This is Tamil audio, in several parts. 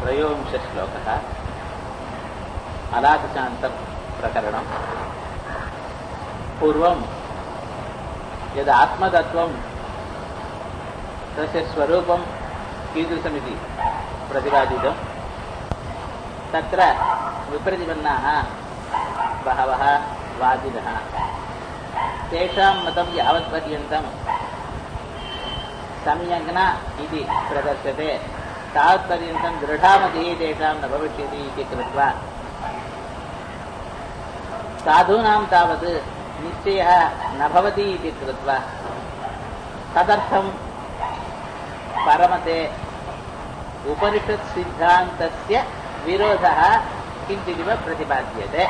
त्रयोविंशश्लोकः अलाकशान्तप्रकरणम् पूर्वं यद् आत्मतत्त्वं तस्य स्वरूपं कीदृशमिति प्रतिपादितं तत्र विप्रतिपन्नाः बहवः वादिनः तेषां मतं यावत्पर्यन्तं सम्यक् न इति प्रदर्श्यते तावत्पर्यन्तं दृढामतिः तेषां न भविष्यति इति कृत्वा साधूनां तावत् निश्चयः न भवति इति कृत्वा तदर्थं परमते उपनिषत्सिद्धान्तस्य विरोधः किञ्चिदिव प्रतिपाद्यते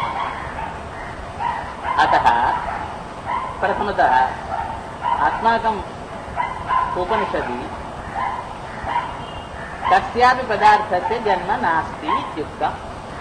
अतः प्रथमतः अस्माकम् उपनिषदि कस्यापि पदार्थस्य जन्म नास्ति इत्युक्तम्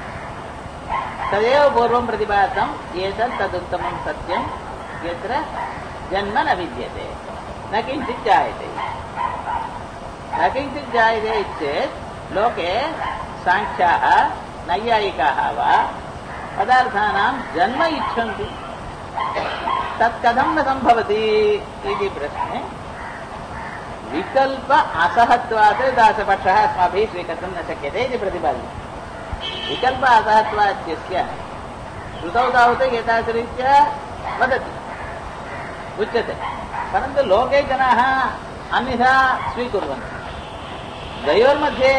तदेव पूर्वं प्रतिपादितम् एतत् तदुत्तमं सत्यं यत्र जन्म न विद्यते न किञ्चित् जायते न किञ्चित् जायते चेत् लोके साङ्ख्याः नैयायिकाः वा पदार्थानां जन्म इच्छन्ति तत् कथं न सम्भवति इति प्रश्ने विकल्प असहत्वात् दासपक्षः अस्माभिः स्वीकर्तुं न शक्यते इति प्रतिपादितम् विकल्प असहत्वाद्यस्य श्रुतौ तावत् एतादृशरीत्या वदति उच्यते परन्तु लोके जनाः अन्यथा स्वीकुर्वन्ति द्वयोर्मध्ये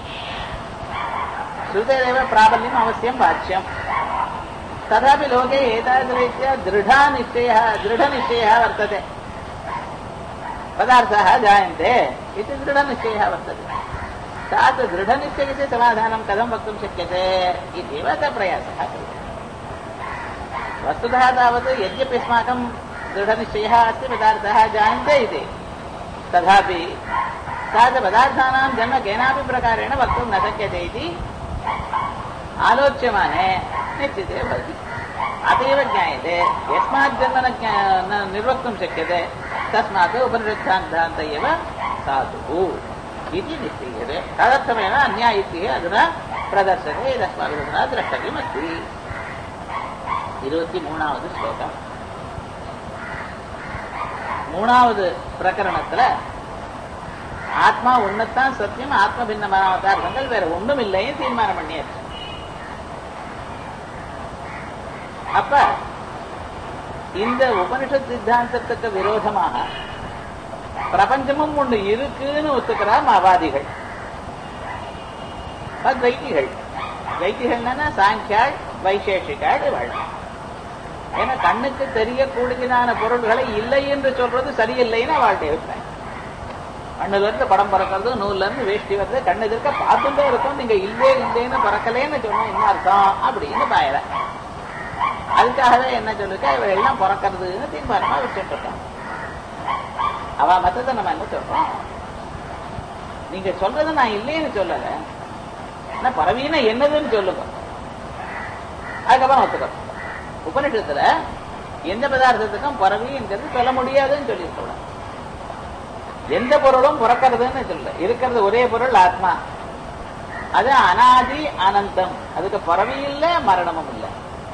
श्रुतेरेव प्राबल्यम् अवश्यं वाच्यम् तथापि लोके एतादृशरीत्या दृढनिश्चयः दृढनिश्चयः वर्तते पदार्थाः जायन्ते इति दृढनिश्चयः वर्तते तात् दृढनिश्चयस्य समाधानं कथं वक्तुं शक्यते इत्येव स प्रयासः क्रियते वस्तुतः तावत् यद्यपि अस्माकं दृढनिश्चयः अस्ति पदार्थाः जायन्ते इति तथापि तादृशपदार्थानां जन्म केनापि प्रकारेण वक्तुं न शक्यते इति आलोच्यमाने निश्चिते भवति अत एव ज्ञायते यस्मात् जन्म न ज्ञा न निर्वक्तुं शक्यते तस्मात् उपनिषत्सान्तान्त एव साधुः इति निश्चीयते तदर्थमेव अन्या इत्यः अधुना प्रदर्शते यदस्माभिः द्रष्टव्यमस्ति இருபத்தி மூணாவது ஸ்லோகம் மூணாவது பிரகரணத்துல ஆத்மா ஒண்ணுத்தான் சத்தியம் ஆத்ம பின்னமான பதார்த்தங்கள் வேற ஒண்ணும் இல்லைன்னு தீர்மானம் பண்ணியாச்சு அப்ப இந்த உபனிஷத் சித்தாந்தத்துக்கு விரோதமாக பிரபஞ்சமும் ஒண்ணு இருக்குன்னு ஒத்துக்கிறா மாவாதிகள் துவைத்திகள் துவைத்திகள்னா சாங்கியாள் வைசேஷிகாள் இவள் ஏன்னா கண்ணுக்கு தெரியக்கூடியதான பொருள்களை இல்லை என்று சொல்றது சரியில்லைன்னு அவளுடைய அபிப்பிராயம் கண்ணுல இருந்து படம் பறக்கிறது நூல்ல இருந்து வேஷ்டி வருது கண்ணு எதிர்க்க பார்த்துட்டே இருக்கும் நீங்க இல்லே இல்லைன்னு பறக்கலேன்னு சொன்னா என்ன அர்த்தம் அப்படின்னு பாயல அதுக்காகவே என்ன சொல்லிருக்கா இவ எல்லாம் பிறக்கிறதுன்னு தீர்மானமா வச்சுட்டு இருக்கான் அவ மத்தத்தை நம்ம என்ன சொல்றோம் நீங்க சொல்றது நான் இல்லைன்னு சொல்லல ஆனா பறவையினா என்னதுன்னு சொல்லுங்க அதுக்கப்புறம் ஒத்துக்கிறோம் உபனிஷத்துல எந்த பதார்த்தத்துக்கும் பறவைங்கிறது சொல்ல முடியாதுன்னு சொல்லியிருக்கோம் எந்த பொருளும் பிறக்கிறதுன்னு சொல்ல இருக்கிறது ஒரே பொருள் ஆத்மா அது அனாதி அனந்தம் அதுக்கு பறவை இல்லை மரணமும் இல்லை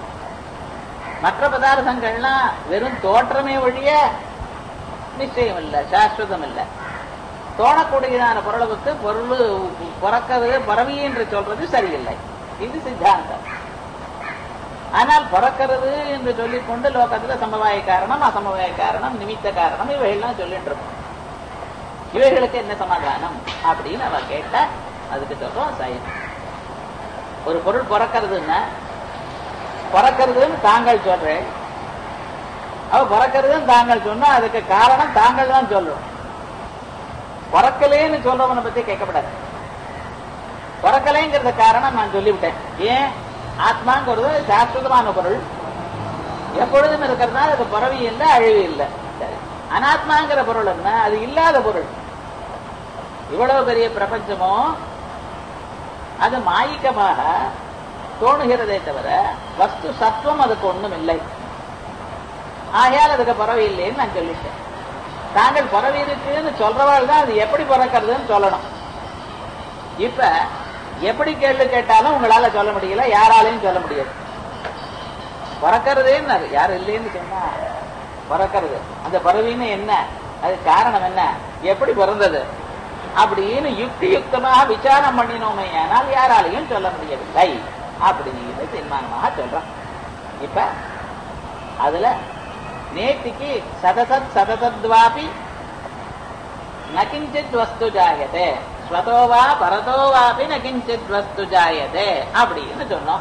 மற்ற பதார்த்தங்கள்லாம் வெறும் தோற்றமே ஒழிய நிச்சயம் இல்லை சாஸ்வதம் இல்லை தோணக்கூடியதான பொருளுக்கு பொருள் பிறக்கிறது பறவை என்று சொல்றது சரியில்லை இது சித்தாந்தம் ஆனால் பிறக்கிறது என்று சொல்லிக் கொண்டு லோகத்துல சமவாய காரணம் அசமவாய காரணம் நிமித்த காரணம் இவைகள்லாம் சொல்லிட்டு இருக்கோம் இவைகளுக்கு என்ன சமாதானம் அப்படின்னு அவ கேட்டா அதுக்கு சொல்றோம் சயின்ஸ் ஒரு பொருள் பிறக்கிறதுன்னா பிறக்கிறதுன்னு தாங்கள் சொல்றேன் அவ பிறக்கிறதுன்னு தாங்கள் சொன்னா அதுக்கு காரணம் தாங்கள் தான் சொல்றோம் பிறக்கலேன்னு சொல்றவனை பத்தி கேட்கப்படாது பிறக்கலைங்கிறது காரணம் நான் சொல்லிவிட்டேன் ஏன் ஆத்மாங்கிறது சாஸ்வதமான பொருள் எப்பொழுதும் இருக்கிறதுனால அது பறவை இல்லை அழிவு இல்லை சரி அனாத்மாங்கிற பொருள் என்ன அது இல்லாத பொருள் இவ்வளவு பெரிய பிரபஞ்சமோ அது மாயிக்கமாக தோணுகிறதே தவிர வஸ்து சத்துவம் அதுக்கு ஒண்ணும் இல்லை ஆகையால் அதுக்கு பறவை இல்லைன்னு நான் சொல்லிட்டேன் தாங்கள் பறவை இருக்குன்னு சொல்றவாள் தான் அது எப்படி பிறக்கிறதுன்னு சொல்லணும் இப்ப எப்படி கேள்வி கேட்டாலும் உங்களால சொல்ல முடியல யாராலையும் சொல்ல முடியாது பிறக்கிறதேன்னு யாரும் இல்லைன்னு சொன்னா பிறக்கிறது அந்த பறவைன்னு என்ன அது காரணம் என்ன எப்படி பிறந்தது அப்படின்னு யுக்தி யுக்தமாக விசாரம் பண்ணினோமே ஆனால் யாராலையும் சொல்ல முடியவில்லை அப்படின்னு தீர்மானமாக சொல்றான் இப்ப அதுல நேத்திக்கு சதசத் சதசத்வாபி நகிஞ்சித் வஸ்து ஜாயதே ஸ்வதோவா பரதோவாபி நகிஞ்சித் வஸ்து ஜாயதே அப்படின்னு சொன்னோம்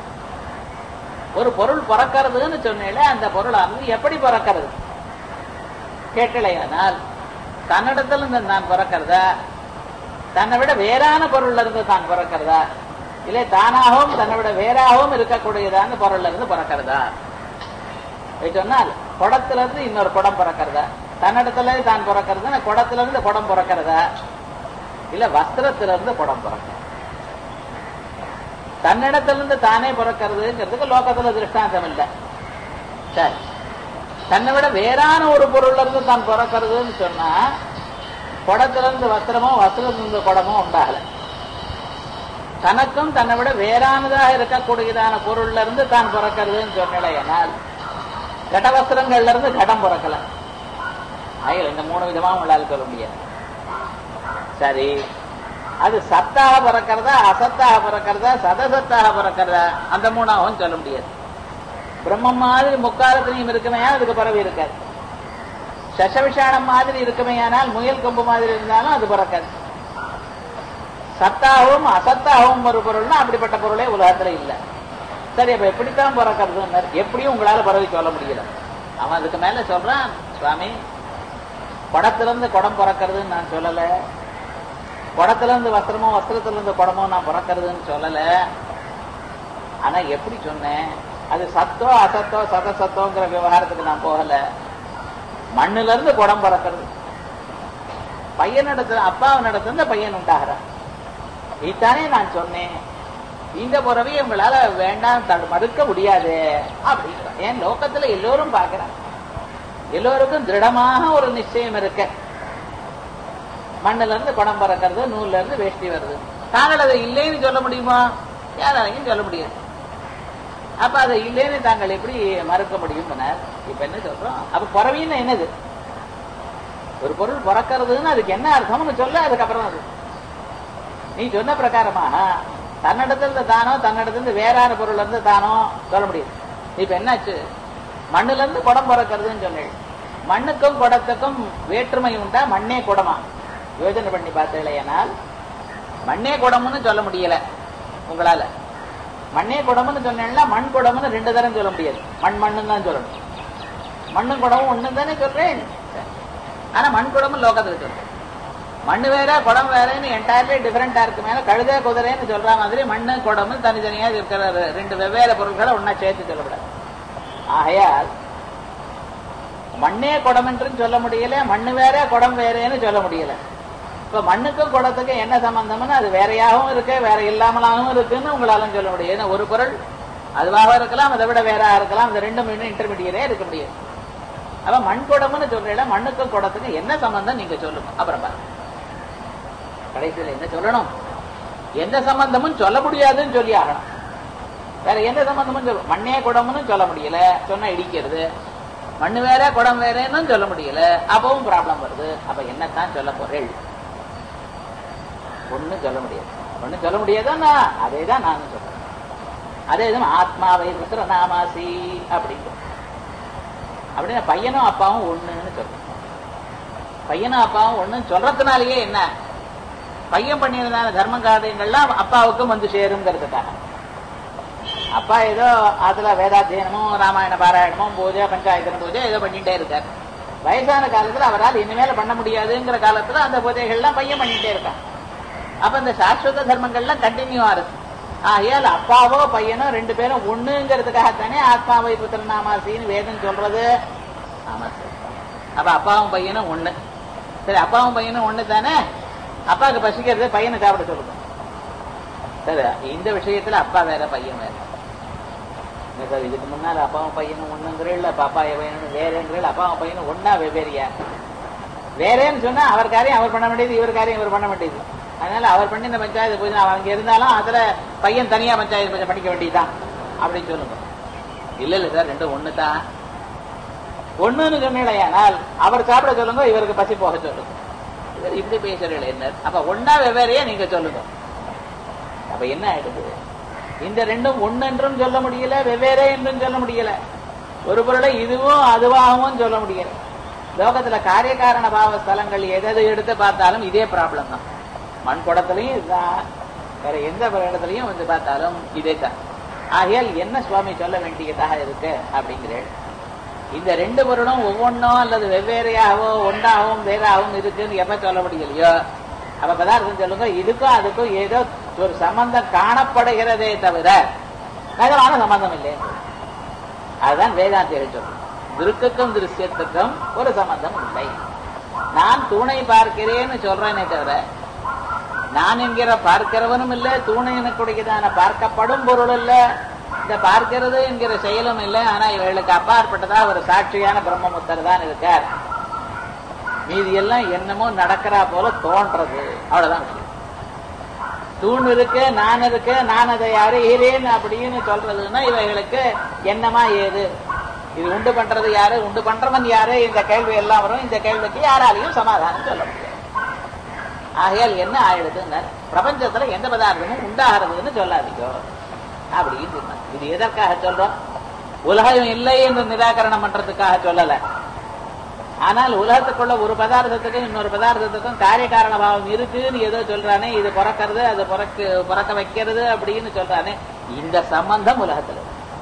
ஒரு பொருள் பிறக்கிறதுன்னு சொன்னேல அந்த பொருளானது எப்படி பிறக்கிறது கேட்டலையானால் தன்னிடத்துல இருந்து நான் பிறக்கிறதா தன்னை விட வேறான பொருள்ல இருந்து தான் பிறக்கிறதா இல்லை தானாகவும் தன்னை விட வேறாகவும் இருக்கக்கூடியதான பொருள்ல இருந்து பிறக்கிறதா சொன்னால் குடத்துல இருந்து இன்னொரு குடம் பிறக்கிறதா தன்னிடத்துல தான் பிறக்கிறது குடத்துல இருந்து குடம் பிறக்கிறதா இல்ல வஸ்திரத்துல இருந்து குடம் பிறக்க தன்னிடத்திலிருந்து தானே பிறக்கிறதுங்கிறதுக்கு லோகத்துல திருஷ்டாந்தம் இல்லை சரி தன்னை விட வேறான ஒரு பொருள்ல இருந்து தான் பிறக்கிறதுன்னு சொன்னா குடத்துல இருந்து வஸ்திரமோ வஸ்திரத்துல இருந்து குடமோ உண்டாகல தனக்கும் தன்னை விட வேறானதாக இருக்கக்கூடியதான பொருள்ல இருந்து தான் பிறக்கிறதுன்னு சொன்னால் கடவஸ்திரங்கள்ல இருந்து கடம் பிறக்கல ஆகிய இந்த மூணு விதமா உங்களால சொல்ல முடியாது சரி அது சத்தாக பிறக்கிறதா அசத்தாக பிறக்கிறதா சதசத்தாக பிறக்கிறதா அந்த மூணாவும் சொல்ல முடியாது பிரம்மம் மாதிரி முக்காலத்திலையும் இருக்குமே அதுக்கு பறவை இருக்காது சசவிஷானம் மாதிரி இருக்குமேயானால் முயல் கொம்பு மாதிரி இருந்தாலும் அது பிறக்காது சத்தாகவும் அசத்தாகவும் ஒரு பொருள்னா அப்படிப்பட்ட பொருளே உலகத்துல இல்லை சரி அப்ப எப்படித்தான் பிறக்கிறது எப்படியும் உங்களால பறவை சொல்ல முடியல அவன் அதுக்கு மேல சொல்றான் சுவாமி குடத்திலிருந்து குடம் பிறக்கிறதுன்னு நான் சொல்லல குடத்துல இருந்து வஸ்திரமோ வஸ்திரத்துல இருந்து குடமோ நான் பிறக்கிறதுன்னு சொல்லல ஆனா எப்படி சொன்னேன் அது சத்தோ அசத்தோ சதசத்தோங்கிற விவகாரத்துக்கு நான் போகல மண்ணுல இருந்து குடம் பிறக்கிறது பையன் நடத்துல அப்பாவை நடத்துல பையன் உண்டாகிறான் இதானே நான் சொன்னேன் இந்த புறவை உங்களால வேண்டாம் மறுக்க முடியாது அப்படிங்கிற ஏன் லோகத்துல எல்லோரும் பாக்குறாங்க எல்லோருக்கும் திருடமாக ஒரு நிச்சயம் இருக்கு மண்ணுல இருந்து குடம் பறக்கிறது நூல்ல இருந்து வேஷ்டி வருது தாங்கள் அதை இல்லைன்னு சொல்ல முடியுமா யாராலையும் சொல்ல முடியாது அப்ப அதை இல்லைன்னு தாங்கள் எப்படி மறுக்க முடியும் இப்ப என்ன சொல்றோம் அப்ப பிறவின்னு என்னது ஒரு பொருள் பிறக்கிறதுன்னு அதுக்கு என்ன அர்த்தம்னு சொல்ல அதுக்கப்புறம் அது நீ சொன்ன பிரகாரமாக தன்னிடத்துல தானோ தன்னிடத்துல வேறான பொருள் இருந்து தானோ சொல்ல முடியாது இப்ப என்னாச்சு மண்ணுல இருந்து குடம் பிறக்கிறதுன்னு சொன்னேன் மண்ணுக்கும் குடத்துக்கும் வேற்றுமை உண்டா மண்ணே குடமா யோஜனை பண்ணி பார்த்தீங்களேனால் மண்ணே குடம்னு சொல்ல முடியல உங்களால மண்ணே குடம்னு சொன்னேன்னா மண் குடம்னு ரெண்டு தரம் சொல்ல முடியாது மண் மண்ணுன்னு தான் சொல்லணும் மண்ணும் குடமும் ஒண்ணு தானே சொல்றேன் ஆனா மண் குடமும் லோகத்துல சொல்றேன் மண்ணு வேற குடம் வேறன்னு என்டையர்லி டிஃபரெண்டா இருக்கு மேல கழுத குதிரைன்னு சொல்ற மாதிரி மண்ணு குடமும் தனித்தனியா இருக்கிற ரெண்டு வெவ்வேறு பொருட்களை ஒன்னா சேர்த்து சொல்லக்கூடாது ஆகையால் மண்ணே குடம் என்றும் சொல்ல முடியல மண்ணு வேற குடம் வேறேன்னு சொல்ல முடியல இப்ப மண்ணுக்கும் குடத்துக்கும் என்ன சம்பந்தம்னு அது வேறையாகவும் இருக்கு வேற இல்லாமலாகவும் இருக்குன்னு உங்களாலும் சொல்ல முடியும் ஏன்னா ஒரு பொருள் அதுவாக இருக்கலாம் அதை விட வேற இருக்கலாம் இந்த ரெண்டும் இன்னும் இன்டர்மீடியரே இருக்க முடியாது அப்ப மண் குடம்னு சொல்றீங்களா மண்ணுக்கும் குடத்துக்கும் என்ன சம்பந்தம் நீங்க சொல்லுங்க அப்புறம் பாருங்க கடைசியில் என்ன சொல்லணும் எந்த சம்பந்தமும் சொல்ல முடியாதுன்னு சொல்லி ஆகணும் வேற எந்த சம்பந்தமும் சொல்ல மண்ணே குடம்னு சொல்ல முடியல சொன்னா இடிக்கிறது மண்ணு வேற குடம் வேறன்னு சொல்ல முடியல அப்பவும் ப்ராப்ளம் வருது அப்ப என்னத்தான் சொல்ல போறேள் ஒண்ணும் சொல்ல முடியாது ஒண்ணும் சொல்ல முடியாதுன்னா அதே தான் நானும் சொல்றேன் அதே தான் ஆத்மாவை ருத்ர நாமாசி அப்படிங்கிற அப்படின்னா பையனும் அப்பாவும் ஒண்ணுன்னு சொல்றேன் பையனும் அப்பாவும் ஒண்ணுன்னு சொல்றதுனாலயே என்ன பையன் பண்ணியிருந்தான தர்ம காரியங்கள்லாம் அப்பாவுக்கும் வந்து சேருங்கிறதுக்காக அப்பா ஏதோ அதுல வேதாத்தியனமும் ராமாயண பாராயணமும் பூஜை பஞ்சாயத்தன பூஜை ஏதோ பண்ணிட்டே இருக்கார் வயசான காலத்துல அவரால் இனிமேல பண்ண முடியாதுங்கிற காலத்துல அந்த பூஜைகள்லாம் பையன் பண்ணிட்டே இருக்கான் அப்ப இந்த சாஸ்வத தர்மங்கள்லாம் கண்டினியூவா இருக்கு ஆகையால் அப்பாவோ பையனோ ரெண்டு பேரும் ஒண்ணுங்கிறதுக்காகத்தானே ஆத்மாவை புத்திரநாமாசின்னு வேதம் சொல்றது ஆமா சார் அப்ப அப்பாவும் பையனும் ஒண்ணு சரி அப்பாவும் பையனும் ஒண்ணு தானே அப்பாவுக்கு பசிக்கிறது பையனை சாப்பிட சொல்லுங்க சரி இந்த விஷயத்துல அப்பா வேற பையன் வேற என்ன சார் இதுக்கு முன்னால அப்பாவும் பையனும் ஒண்ணுங்கிறீள் அப்ப அப்பா பையனும் வேறங்கிறீள் அப்பாவும் பையனும் ஒன்னா வெவ்வேறியா வேறேன்னு சொன்னா அவர் காரியம் அவர் பண்ண வேண்டியது இவர் காரியம் இவர் பண்ண வேண்டியது அதனால அவர் பண்ணி இந்த பஞ்சாயத்து பூஜை அவன் அங்க இருந்தாலும் அதுல பையன் தனியா பஞ்சாயத்து பூஜை படிக்க வேண்டியதுதான் அப்படின்னு சொல்லுங்க இல்ல இல்ல சார் ரெண்டும் ஒண்ணு தான் ஒண்ணுன்னு சொன்னீங்களேயானால் அவர் சாப்பிட சொல்லுங்க இவருக்கு பசி போக சொல்லுங்க இவர் இப்படி பேசுறீங்களே என்ன அப்ப ஒன்னா வெவ்வேறையா நீங்க சொல்லுங்க அப்ப என்ன ஆயிடுது இந்த ரெண்டும் ஒன்னு என்றும் சொல்ல முடியல வெவ்வேறே என்றும் சொல்ல முடியல ஒரு பொருளை இதுவும் அதுவாகவும் சொல்ல முடியல லோகத்துல காரிய காரண பாவ ஸ்தலங்கள் எதை எடுத்து பார்த்தாலும் இதே ப்ராப்ளம் தான் மண் குடத்துலயும் இதுதான் வேற எந்த இடத்துலயும் வந்து பார்த்தாலும் இதே தான் ஆகையால் என்ன சுவாமி சொல்ல வேண்டியதாக இருக்கு அப்படிங்கிறேன் இந்த ரெண்டு பொருளும் ஒவ்வொன்றும் அல்லது வெவ்வேறையாகவோ ஒன்றாகவும் வேறாகவும் இருக்குன்னு எப்ப சொல்ல முடியலையோ அப்ப பதார்த்தம் சொல்லுங்க இதுக்கும் அதுக்கும் ஏதோ ஒரு சம்பந்தம் காணப்படுகிறதே தவிர நகரான சம்பந்தம் இல்லை அதுதான் வேதாந்திகள் சொல்லும் திருக்குக்கும் திருஷ்யத்துக்கும் ஒரு சம்பந்தம் இல்லை நான் தூணை பார்க்கிறேன்னு சொல்றேனே தவிர நான் என்கிற பார்க்கிறவனும் இல்லை தூணை எனக்குடையதான பார்க்கப்படும் பொருள் இல்ல இந்த பார்க்கிறது என்கிற செயலும் இல்லை ஆனா இவர்களுக்கு அப்பாற்பட்டதா ஒரு சாட்சியான பிரம்மமுத்தர் தான் இருக்கார் மீதி எல்லாம் என்னமோ நடக்கிறா போல தோன்றது அவ்வளவுதான் விஷயம் தூண் இருக்கு நான் இருக்கு நான் அதை அறிகிறேன் அப்படின்னு சொல்றதுன்னா இவைகளுக்கு என்னமா ஏது இது உண்டு பண்றது யாரு உண்டு பண்றவன் யாரு இந்த கேள்வி எல்லாம் வரும் இந்த கேள்விக்கு யாராலையும் சமாதானம் சொல்ல முடியாது ஆகையால் என்ன ஆயிடுதுன்னு பிரபஞ்சத்துல எந்த பதார்த்தமும் உண்டாகிறதுன்னு சொல்லாதீங்க அப்படின்னு சொன்னாங்க இது எதற்காக சொல்றோம் உலகம் இல்லை என்று நிராகரணம் பண்றதுக்காக சொல்லல ஆனால் உலகத்துக்குள்ள ஒரு பதார்த்தத்துக்கும் இன்னொரு பதார்த்தத்துக்கும் காரிய காரண பாவம் இருக்குன்னு ஏதோ சொல்றானே இது பிறக்கிறது அது பிறக்க பிறக்க வைக்கிறது அப்படின்னு சொல்றானே இந்த சம்பந்தம் உலகத்துல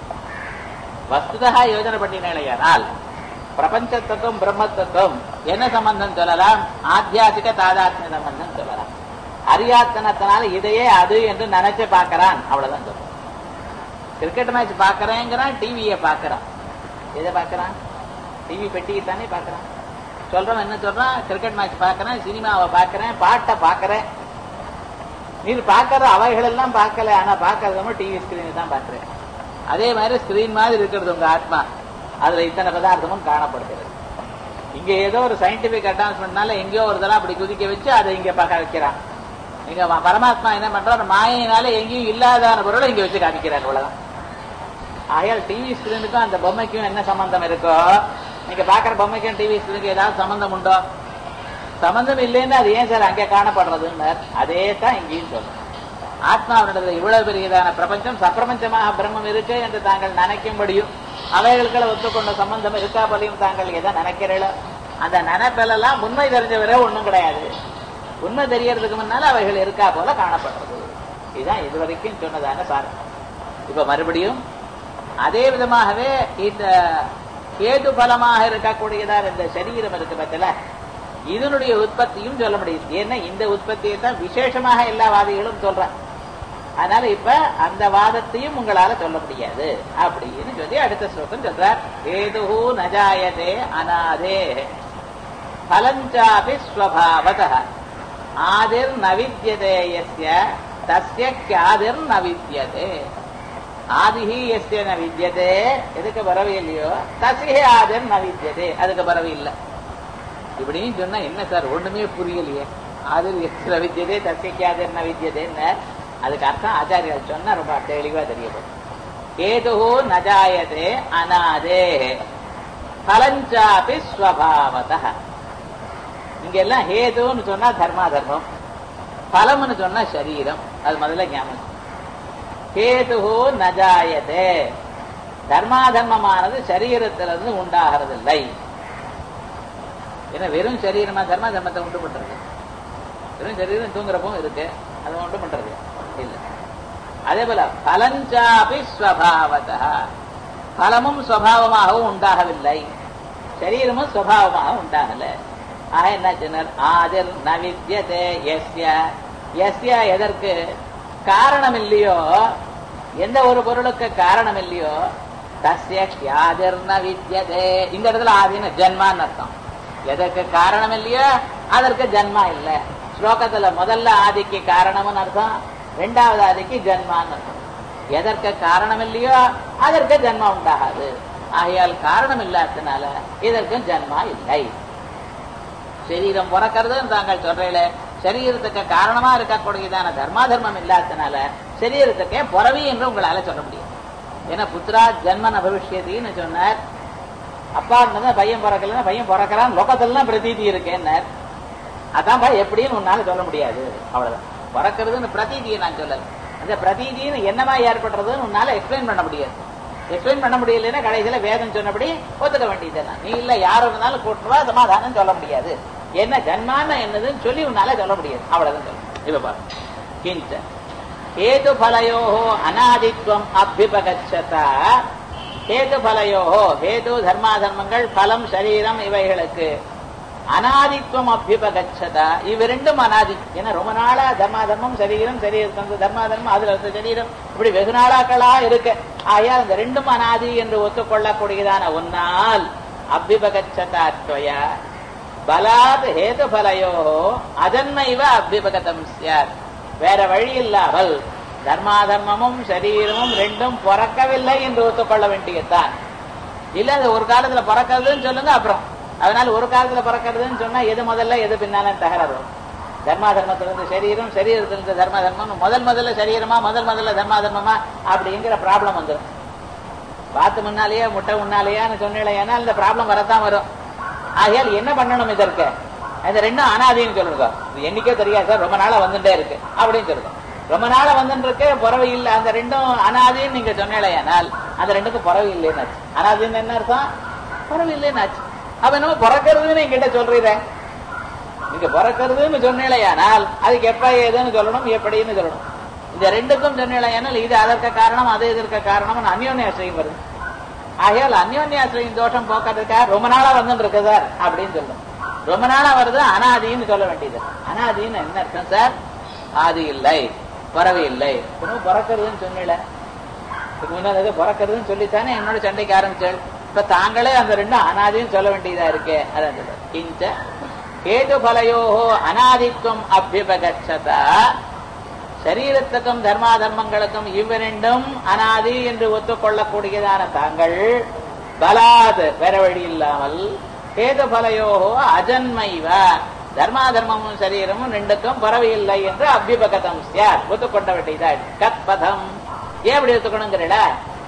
வஸ்துதா யோஜனை பண்ணினால் பிரபஞ்சத்துக்கும் பிரம்மத்துக்கும் என்ன சம்பந்தம் சொல்லலாம் ஆத்தியாசிக தாதாத்மிய சம்பந்தம் சொல்லலாம் அறியாத்தனத்தினால இதையே அது என்று நினைச்சு பார்க்கறான் அவ்வளவுதான் சொல்றோம் கிரிக்கெட் மேட்ச் பாக்குறேங்கிறான் டிவியை பாக்குறான் எதை பாக்குறான் டிவி பெட்டியை தானே பாக்குறான் சொல்றவன் என்ன சொல்றான் கிரிக்கெட் மேட்ச் பாக்குறேன் சினிமாவை பாக்குறேன் பாட்டை பாக்குறேன் நீர் பாக்குற அவைகள் எல்லாம் பார்க்கல ஆனா பாக்குறது டிவி ஸ்கிரீன் தான் பாக்குறேன் அதே மாதிரி ஸ்கிரீன் மாதிரி இருக்கிறது உங்க ஆத்மா அதுல இத்தனை பதார்த்தமும் காணப்படுகிறது இங்க ஏதோ ஒரு சயின்டிபிக் அட்வான்ஸ்மெண்ட்னால எங்கேயோ ஒரு தடவை அப்படி குதிக்க வச்சு அதை இங்க பார்க்க வைக்கிறான் இங்க பரமாத்மா என்ன பண்றாரு மாயினால எங்கேயும் இல்லாதான பொருளை இங்க வச்சு காமிக்கிறார் அவ்வளவுதான் ஆகையால் டிவி ஸ்கிரீனுக்கும் அந்த பொம்மைக்கும் என்ன சம்பந்தம் இருக்கோ நீங்க பாக்குற பொம்மைக்கும் டிவி ஸ்கிரீனுக்கு ஏதாவது சம்பந்தம் உண்டோ சம்பந்தம் இல்லைன்னு அது ஏன் சார் அங்கே காணப்படுறதுன்னு அதே தான் இங்கேயும் சொல்லும் ஆத்மாவினது இவ்வளவு பெரியதான பிரபஞ்சம் சப்பிரபஞ்சமாக பிரம்மம் இருக்கு என்று தாங்கள் நினைக்கும்படியும் அவைகளுக்குள்ள ஒத்துக்கொண்ட சம்பந்தம் இருக்கா போலையும் தாங்கள் எதை நினைக்கிறீங்களோ அந்த நினைப்பெல்லாம் உண்மை தெரிஞ்சவரே ஒண்ணும் கிடையாது உண்மை தெரியறதுக்கு முன்னால அவைகள் இருக்கா போல காணப்படுறது இதுதான் இதுவரைக்கும் சொன்னதான சாரம் இப்ப மறுபடியும் அதே விதமாகவே இந்த கேது பலமாக இருக்கக்கூடியதான இந்த சரீரம் இருக்கு பத்தில இதனுடைய உற்பத்தியும் சொல்ல முடியுது ஏன்னா இந்த உற்பத்தியை தான் விசேஷமாக எல்லா வாதிகளும் சொல்றான் அதனால இப்ப அந்த வாதத்தையும் உங்களால சொல்ல முடியாது அப்படின்னு சொல்லி அடுத்த ஸ்லோகம் சொல்றார் ஏது நஜாயதே அநாதே பலஞ்சாபி ஸ்வபாவத ஆதிர் நவித்யதே எஸ்ய தஸ்ய கியாதிர் நவித்யதே ஆதிஹி எஸ்ய ந வித்யதே எதுக்கு பரவி இல்லையோ தசிஹே ஆதிர் ந வித்யதே அதுக்கு பரவி இல்லை இப்படின்னு சொன்னா என்ன சார் ஒண்ணுமே புரியலையே ஆதிர் எஸ்ய வித்யதே தசிக்கு ஆதிர் ந வித்யதேன்னு அதுக்கு அர்த்தம் ஆச்சாரியால் சொன்னா ரொம்ப தெளிவா தெரியப்படும் கேது நஜாயதே அநாதே பலஞ்சாபி ஸ்வபாவத இங்க எல்லாம் ஹேதுன்னு சொன்னா தர்மா தர்மம் பலம்னு சொன்னா சரீரம் அது முதல்ல ஞாபகம் கேது நஜாயதே தர்மாதர்மமானது சரீரத்திலிருந்து உண்டாகிறதில்லை ஏன்னா வெறும் சரீரமா தர்ம தர்மத்தை உண்டு பண்றது வெறும் சரீரம் தூங்குறப்பவும் இருக்கு அதை உண்டு பண்றது இல்ல அதே போல பலஞ்சாபி ஸ்வபாவத பலமும் ஸ்வபாவமாகவும் உண்டாகவில்லை சரீரமும் ஸ்வபாவமாக உண்டாகல ஆக என்ன சொன்னார் ஆதிர் நவித்யதே எஸ்ய எஸ்ய எதற்கு காரணம் இல்லையோ எந்த ஒரு பொருளுக்கு காரணம் இல்லையோ தஸ்ய கியாதிர் நவித்யதே இந்த இடத்துல ஆதின ஜன்மான்னு அர்த்தம் எதற்கு காரணம் இல்லையோ அதற்கு ஜன்மா இல்ல ஸ்லோகத்துல முதல்ல ஆதிக்கு காரணம்னு அர்த்தம் ரெண்டாவது ஆதிக்கு ஜன்மான்னு அர்த்தம் எதற்கு காரணம் இல்லையோ அதற்கு ஜன்மா உண்டாகாது ஆகையால் காரணம் இல்லாததுனால இதற்கு ஜன்மா இல்லை சரீரம் பிறக்கிறதுன்னு தாங்கள் சொல்றீங்களே சரீரத்துக்கு காரணமா இருக்கக்கூடியதான தர்மாதர்மம் இல்லாதனால சரீரத்துக்கே பிறவி என்று உங்களால சொல்ல முடியும் ஏன்னா புத்திரா ஜென்மன பவிஷ்யத்தின்னு சொன்னார் அப்பா இருந்ததா பையன் பிறக்கலன்னா பையன் பிறக்கிறான் லோகத்திலாம் பிரதீதி இருக்கேன்னார் அதான்பா எப்படின்னு உன்னால சொல்ல முடியாது அவ்வளவுதான் பிறக்கிறதுன்னு பிரதீதியை நான் சொல்லல அந்த பிரதீதின்னு என்னமா ஏற்படுறதுன்னு உன்னால எக்ஸ்பிளைன் பண்ண முடியாது எக்ஸ்பிளைன் பண்ண முடியலன்னா கடைசியில வேதம் சொன்னபடி ஒத்துக்க வேண்டியதுதான் நீ இல்ல யார் இருந்தாலும் கூட்டுவா சமாதானம் சொல்ல முடியாது என்ன ஜன்மான என்னதுன்னு சொல்லி உன்னால சொல்ல முடியாது அவ்வளவுதான் சொல்ல இப்ப பாரு கிஞ்ச ஹேது பலயோ அநாதித்வம் அபிபகச்சதா ஹேது பலயோ ஹேது தர்மாதர்மங்கள் பலம் சரீரம் இவைகளுக்கு அனாதித்வம் அபியுபகச்சதா இவ்விரண்டும் அனாதி ஏன்னா ரொம்ப நாளா தர்மாதர்மம் சரீரம் சரீரத்துக்கு வந்து தர்மாதர்மம் அதுல இருந்த சரீரம் இப்படி வெகு நாளாக்களா இருக்கு ஆகையால் இந்த ரெண்டும் அனாதி என்று ஒத்துக்கொள்ளக்கூடியதான ஒன்னால் அபிபகச்சதாத்வயா பலாத் ஹேது பலயோ அதன்மைவ அபிபகதம் சியாத் வேற வழி இல்லாமல் தர்மாதர்மமும் சரீரமும் ரெண்டும் பிறக்கவில்லை என்று ஒத்துக்கொள்ள வேண்டியதுதான் இல்ல அது ஒரு காலத்துல பிறக்கிறதுன்னு சொல்லுங்க அப்புறம் அதனால ஒரு காலத்துல பிறக்கிறதுன்னு சொன்னா எது முதல்ல எது பின்னால தகராறு வரும் தர்மா தர்மத்திலிருந்து சரீரம் சரீரத்திலிருந்து தர்ம தர்மம் முதல் முதல்ல சரீரமா முதல் முதல்ல தர்மா தர்மமா அப்படிங்கிற ப்ராப்ளம் வந்துடும் பார்த்து முன்னாலேயே முட்டை முன்னாலேயான்னு சொன்னீங்களேன்னா இந்த ப்ராப்ளம் வரத்தான் வரும் ஆகையால் என்ன பண்ணணும் இதற்கு இந்த ரெண்டும் அனாதின்னு சொல்லுங்க இது என்னைக்கே தெரியாது சார் ரொம்ப நாளா வந்துட்டே இருக்கு அப்படின்னு சொல்லுங்க ரொம்ப நாளா வந்துட்டு இருக்கு புறவை இல்லை அந்த ரெண்டும் அனாதின்னு நீங்க சொன்னீங்களேனால் அந்த ரெண்டுக்கும் புறவை இல்லைன்னு ஆச்சு அனாதின்னு என்ன அர்த்தம் புறவை இல்லைன்னு ஆச்சு அப்ப என்னமோ பிறக்கிறதுன்னு என்கிட்ட சொல்றீங்க நீங்க பிறக்கிறதுன்னு சொன்னீங்களேயானால் அதுக்கு எப்ப ஏதுன்னு சொல்லணும் எப்படின்னு சொல்லணும் இந்த ரெண்டுக்கும் சொன்னீங்களேயானால் இது அதற்கு காரணம் அது இதற்கு காரணம் அந்யோன்யாசிரியம் வருது ஆகையால் அந்யோன்யாசிரியம் தோஷம் போக்குறதுக்காக ரொம்ப நாளா வந்துட்டு இருக்கு சார் அப்படின்னு சொல்லணும் ரொம்ப நாளா வருது அனாதின்னு சொல்ல வேண்டியது அனாதின்னு என்ன அர்த்தம் சார் ஆதி இல்லை பறவை இல்லை இன்னும் பிறக்கிறதுன்னு சொன்னீல இதுக்கு முன்னாடி ஏதோ பிறக்கிறதுன்னு சொல்லித்தானே என்னோட சண்டைக்கு ஆரம்பிச்சாள் இப்ப தாங்களே அந்த ரெண்டும் அனாதின்னு சொல்ல வேண்டியதா இருக்கே அதான் சொல்ற கிஞ்ச கேது பலயோ அனாதித்வம் அபியபகச்சதா சரீரத்துக்கும் தர்மா தர்மங்களுக்கும் இவ்விரண்டும் அனாதி என்று ஒத்துக்கொள்ளக்கூடியதான தாங்கள் பலாத் வேற வழி இல்லாமல் கேது பலயோ அஜன்மைவ தர்மா தர்மமும் சரீரமும் ரெண்டுக்கும் பறவையில்லை என்று அபிபகதம் சியார் ஒத்துக்கொண்ட வேண்டியதா கத்பதம் ஏன் அப்படி ஒத்துக்கணுங்கிறல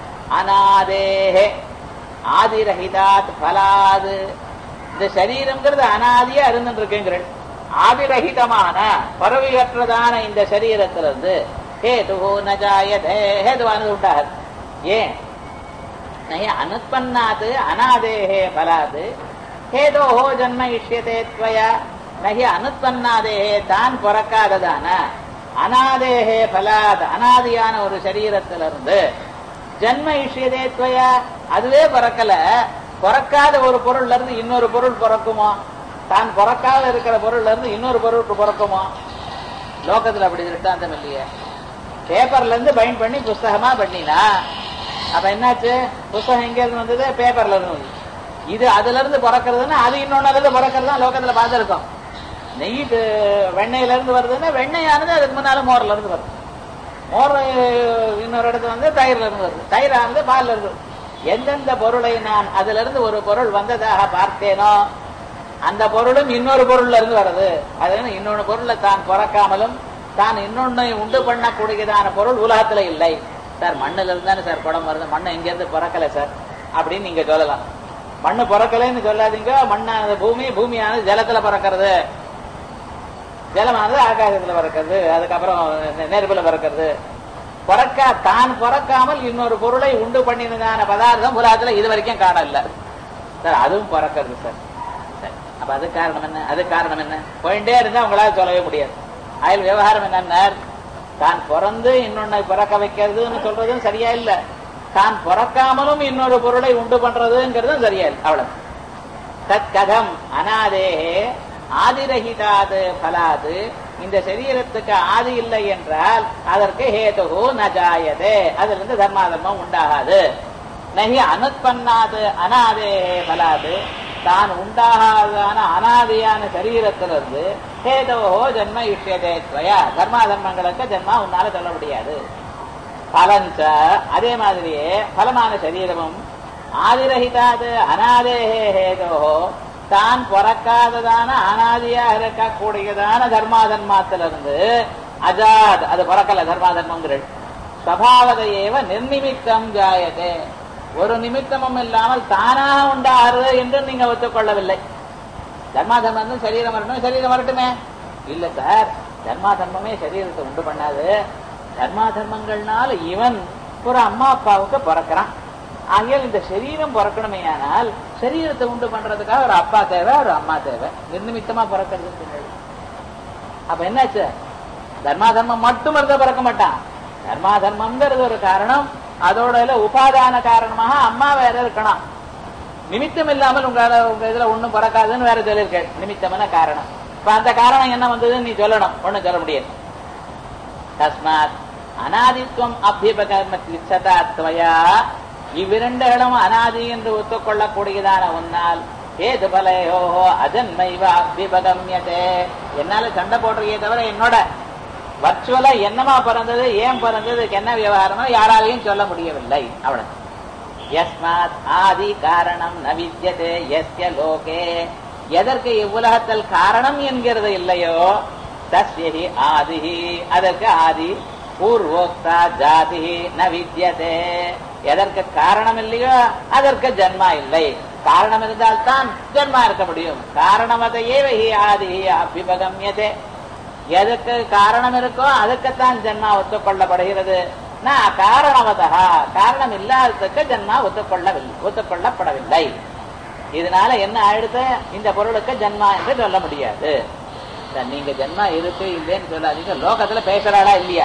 அனாதேஹே ஆதிரஹிதாத் பலாது இந்த சரீரம்ங்கிறது அனாதியா இருந்துட்டு இருக்குங்கிறேன் ஆதிரஹிதமான பறவையற்றதான இந்த சரீரத்திலிருந்து ஹேது நஜாயதே ஹேதுவானது உண்டாகுது ஏன் நய அனுத்பன்னாது அனாதேஹே பலாது ஹேதோஹோ ஜன்ம இஷ்யதே துவயா நகி அனுத்பன்னாதேஹே தான் பிறக்காததான அனாதேஹே பலாத் அனாதியான ஒரு சரீரத்திலிருந்து ஜன்ம இஷ்யதே துவயா அதுவே பிறக்கல பிறக்காத ஒரு பொருள்ல இருந்து இன்னொரு பொருள் பிறக்குமோ தான் பிறக்காத இருக்கிற பொருள்ல இருந்து இன்னொரு பொருளுக்கு பிறக்குமோ லோகத்துல அப்படி திருட்டாந்தம் இல்லையே பேப்பர்ல இருந்து பைண்ட் பண்ணி புஸ்தகமா பண்ணினா அப்ப என்னாச்சு புஸ்தகம் எங்க இருந்து வந்தது பேப்பர்ல இருந்து வந்தது இது அதுல இருந்து பிறக்கிறதுன்னா அது இன்னொன்னுல இருந்து பிறக்கிறது தான் லோகத்துல பார்த்திருக்கோம் நெய் வெண்ணெயில இருந்து வருதுன்னா வெண்ணெயானது அதுக்கு முன்னால மோர்ல இருந்து வருது மோர் இன்னொரு இடத்துல வந்து தயிர்ல இருந்து வருது தயிரானது பால்ல இருந்து வருது. எந்தெந்த பொருளை நான் அதுல இருந்து ஒரு பொருள் வந்ததாக பார்த்தேனோ அந்த பொருளும் இன்னொரு பொருள்ல இருந்து வருது அது இன்னொரு பொருளை தான் பிறக்காமலும் தான் இன்னொன்னு உண்டு பண்ணக்கூடியதான பொருள் உலகத்துல இல்லை சார் மண்ணுல இருந்தானே சார் குடம் வருது மண்ணு எங்க இருந்து பிறக்கல சார் அப்படின்னு நீங்க சொல்லலாம் மண்ணு பிறக்கலைன்னு சொல்லாதீங்க மண்ணானது பூமி பூமியானது ஜலத்துல பிறக்கிறது ஜலமானது ஆகாசத்துல பிறக்கிறது அதுக்கப்புறம் நெ- நெருப்புல பிறக்கிறது பிறக்க தான் பிறக்காமல் இன்னொரு பொருளை உண்டு பண்ணினதான பதார்த்தம் உலகத்துல இது வரைக்கும் காணல சார் அதுவும் பிறக்கிறது சார் சரி. அப்ப அது காரணம் என்ன அது காரணம் என்ன போயிட்டே இருந்தா உங்களால சொல்லவே முடியாது அயல் விவகாரம் என்னன்னா தான் பிறந்து இன்னொன்னை பிறக்க வைக்கிறதுன்னு சொல்றதும் சரியா இல்ல தான் பிறக்காமலும் இன்னொரு பொருளை உண்டு பண்றதுங்கிறதும் சரியா இல்லை அவ்வளவு தத் கதம் அனாதேஹே ஆதிரகிதாது பலாது இந்த சரீரத்துக்கு ஆதி இல்லை என்றால் அதற்கு ஹேதுகு நஜாயதே அதிலிருந்து தர்மாதர்மம் உண்டாகாது நகி அனுத்பன்னாது அனாதேஹே பலாது தான் உண்டாகாதான அனாதியான சரீரத்திலிருந்து ஹேதோஹோ ஜன்ம இஷ்யதே துவயா தர்மாதர்மங்களுக்கு ஜன்மா உன்னால சொல்ல முடியாது பலஞ்ச அதே மாதிரியே பலமான சரீரமும் ஆதிரகிதாது அநாதேஹே ஹேதோஹோ தான் பிறக்காததான அனாதியாக இருக்கக்கூடியதான தர்மாதர்மாத்திலிருந்து அஜாத் அது பிறக்கல தர்மாதர்மங்கள் சபாவதையேவ நிர்நிமித்தம் ஜாயதே ஒரு நிமித்தமும் இல்லாமல் தானாக உண்டாகிறது என்று நீங்க ஒத்துக்கொள்ளவில்லை தர்மாதர்மம் வந்து சரீரம் வரணும் சரீரம் வரட்டுமே இல்ல சார் தர்மா தர்மமே சரீரத்தை உண்டு பண்ணாது தர்மா தர்மங்கள்னால இவன் ஒரு அம்மா அப்பாவுக்கு பிறக்கிறான் ஆகையால் இந்த சரீரம் பிறக்கணுமே ஆனால் சரீரத்தை உண்டு பண்றதுக்காக ஒரு அப்பா தேவை ஒரு அம்மா தேவை நிர்நிமித்தமா பிறக்கிறது அப்ப என்னாச்சு தர்மா தர்மம் மட்டும் இருந்தா பிறக்க மாட்டான் தர்மா தர்மம்ங்கிறது ஒரு காரணம் அதோட இல்ல உபாதான காரணமாக அம்மா வேற இருக்கணும் நிமித்தம் இல்லாமல் உங்களால உங்க இதுல ஒண்ணும் பிறக்காதுன்னு வேற சொல்லியிருக்கேன் நிமித்தமான காரணம் இப்ப அந்த காரணம் என்ன வந்ததுன்னு நீ சொல்லணும் ஒண்ணும் சொல்ல முடியாது தஸ்மாத் அனாதித்வம் அபிபகமத்வயா இவ்விரண்டுகளும் அனாதி என்று ஒத்துக்கொள்ளக்கூடியதான உன்னால் ஏது பலையோஹோ அஜன்மைவ அபிபகமியதே என்னால சண்டை போடுறீங்க தவிர என்னோட வர்ச்சுவலா என்னமா பிறந்தது ஏன் பிறந்ததுக்கு என்ன விவகாரமோ யாராலையும் சொல்ல முடியவில்லை அவ்வளவு யஸ்மாத் ஆதி காரணம் ந வித்யதே எஸ்ய லோகே எதற்கு இவ்வுலகத்தில் காரணம் என்கிறது இல்லையோ தஸ்யஹி ஆதிஹி அதற்கு ஆதி பூர்வோக்தா ஜாதி ந வித்யதே எதற்கு காரணம் இல்லையோ அதற்கு ஜன்மா இல்லை காரணம் இருந்தால் தான் ஜன்மா இருக்க முடியும் காரணமதையே ஹி ஆதிஹி அபிபகமியதே எதுக்கு காரணம் இருக்கோ அதுக்குத்தான் ஜன்மா ஒத்துக்கொள்ளப்படுகிறது நான் காரணவதா காரணம் இல்லாததுக்கு ஜன்மா ஒத்துக்கொள்ளவில்லை ஒத்துக்கொள்ளப்படவில்லை இதனால என்ன ஆயிடுது இந்த பொருளுக்கு ஜன்மா என்று சொல்ல முடியாது நீங்க ஜன்மா இருக்கு இல்லைன்னு சொல்லாதீங்க லோகத்துல பேசுறாளா இல்லையா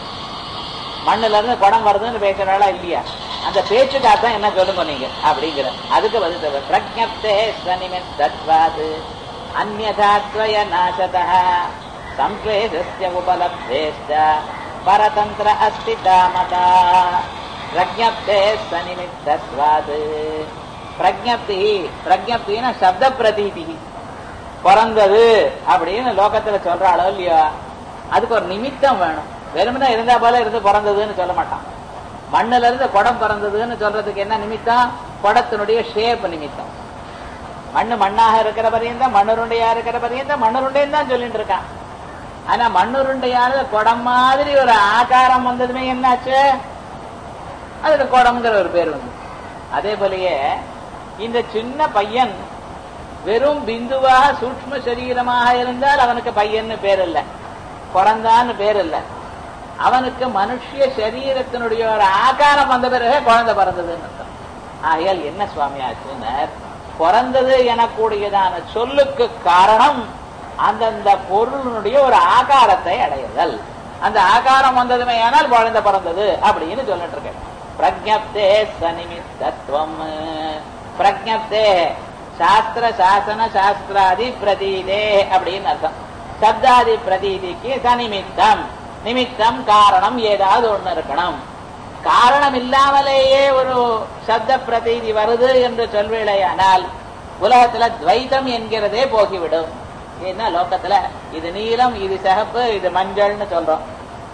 மண்ணுல இருந்து குடம் வருதுன்னு பேசுறாளா இல்லையா அந்த பேச்சுக்காகத்தான் என்ன சொல்லுங்க நீங்க அப்படிங்கிற அதுக்கு பதில் பிரஜப்தே ஸ்வனிமித்தத்வாது அந்நதாத்வய நாசதா சம்க்லேஷஸ்ய உபலப்தேஷ்ட பரதந்திர அஸ்தி தாமதா பிரஜப்தே ஸ்வனிமித்தத்வாது பிரஜப்தி பிரஜப்தினா சப்த பிரதீதி பிறந்தது அப்படின்னு லோகத்துல சொல்றாளோ இல்லையோ அதுக்கு ஒரு நிமித்தம் வேணும் வெறுமனே இருந்தா போல இருந்து பிறந்ததுன்னு சொல்ல மாட்டான் மண்ணுல இருந்து குடம் பிறந்ததுன்னு சொல்றதுக்கு என்ன நிமித்தம் குடத்தினுடைய ஷேப் நிமித்தம் மண்ணு மண்ணாக இருக்கிற பரியந்தம் மண்ணுருண்டையா இருக்கிற பரியந்தம் மண்ணுருண்டைன்னு தான் சொல்லிட்டு இருக்கான் ஆனா மண்ணுருண்டையானது குடம் மாதிரி ஒரு ஆகாரம் வந்ததுமே என்னாச்சு அதுக்கு குடம்ங்கிற ஒரு பேர் வந்து அதே போலயே இந்த சின்ன பையன் வெறும் பிந்துவாக சூக்ம சரீரமாக இருந்தால் அவனுக்கு பையன்னு பேர் இல்ல பிறந்தான்னு பேர் இல்ல அவனுக்கு மனுஷிய சரீரத்தினுடைய ஒரு ஆகாரம் வந்த பிறகு குழந்தை பிறந்ததுன்னு அர்த்தம் ஆகையால் என்ன சுவாமி ஆச்சுனர் பிறந்தது எனக்கூடியதான சொல்லுக்கு காரணம் அந்தந்த பொருளினுடைய ஒரு ஆகாரத்தை அடையுதல் அந்த ஆகாரம் வந்ததுமே ஆனால் குழந்தை பிறந்தது அப்படின்னு சொல்லிட்டு இருக்கேன் பிரஜப்தே சனிமித்தத்துவம் பிரஜப்தே சாஸ்திர சாசன சாஸ்திராதி பிரதீதே அப்படின்னு அர்த்தம் சப்தாதி பிரதீதிக்கு சனிமித்தம் நிமித்தம் காரணம் ஏதாவது ஒண்ணு இருக்கணும் காரணம் இல்லாமலேயே ஒரு சப்த பிரதீதி வருது என்று சொல்வேளையானால் உலகத்துல துவைத்தம் என்கிறதே போகிவிடும் ஏன்னா லோகத்துல இது நீலம் இது சிகப்பு இது மஞ்சள்னு சொல்றோம்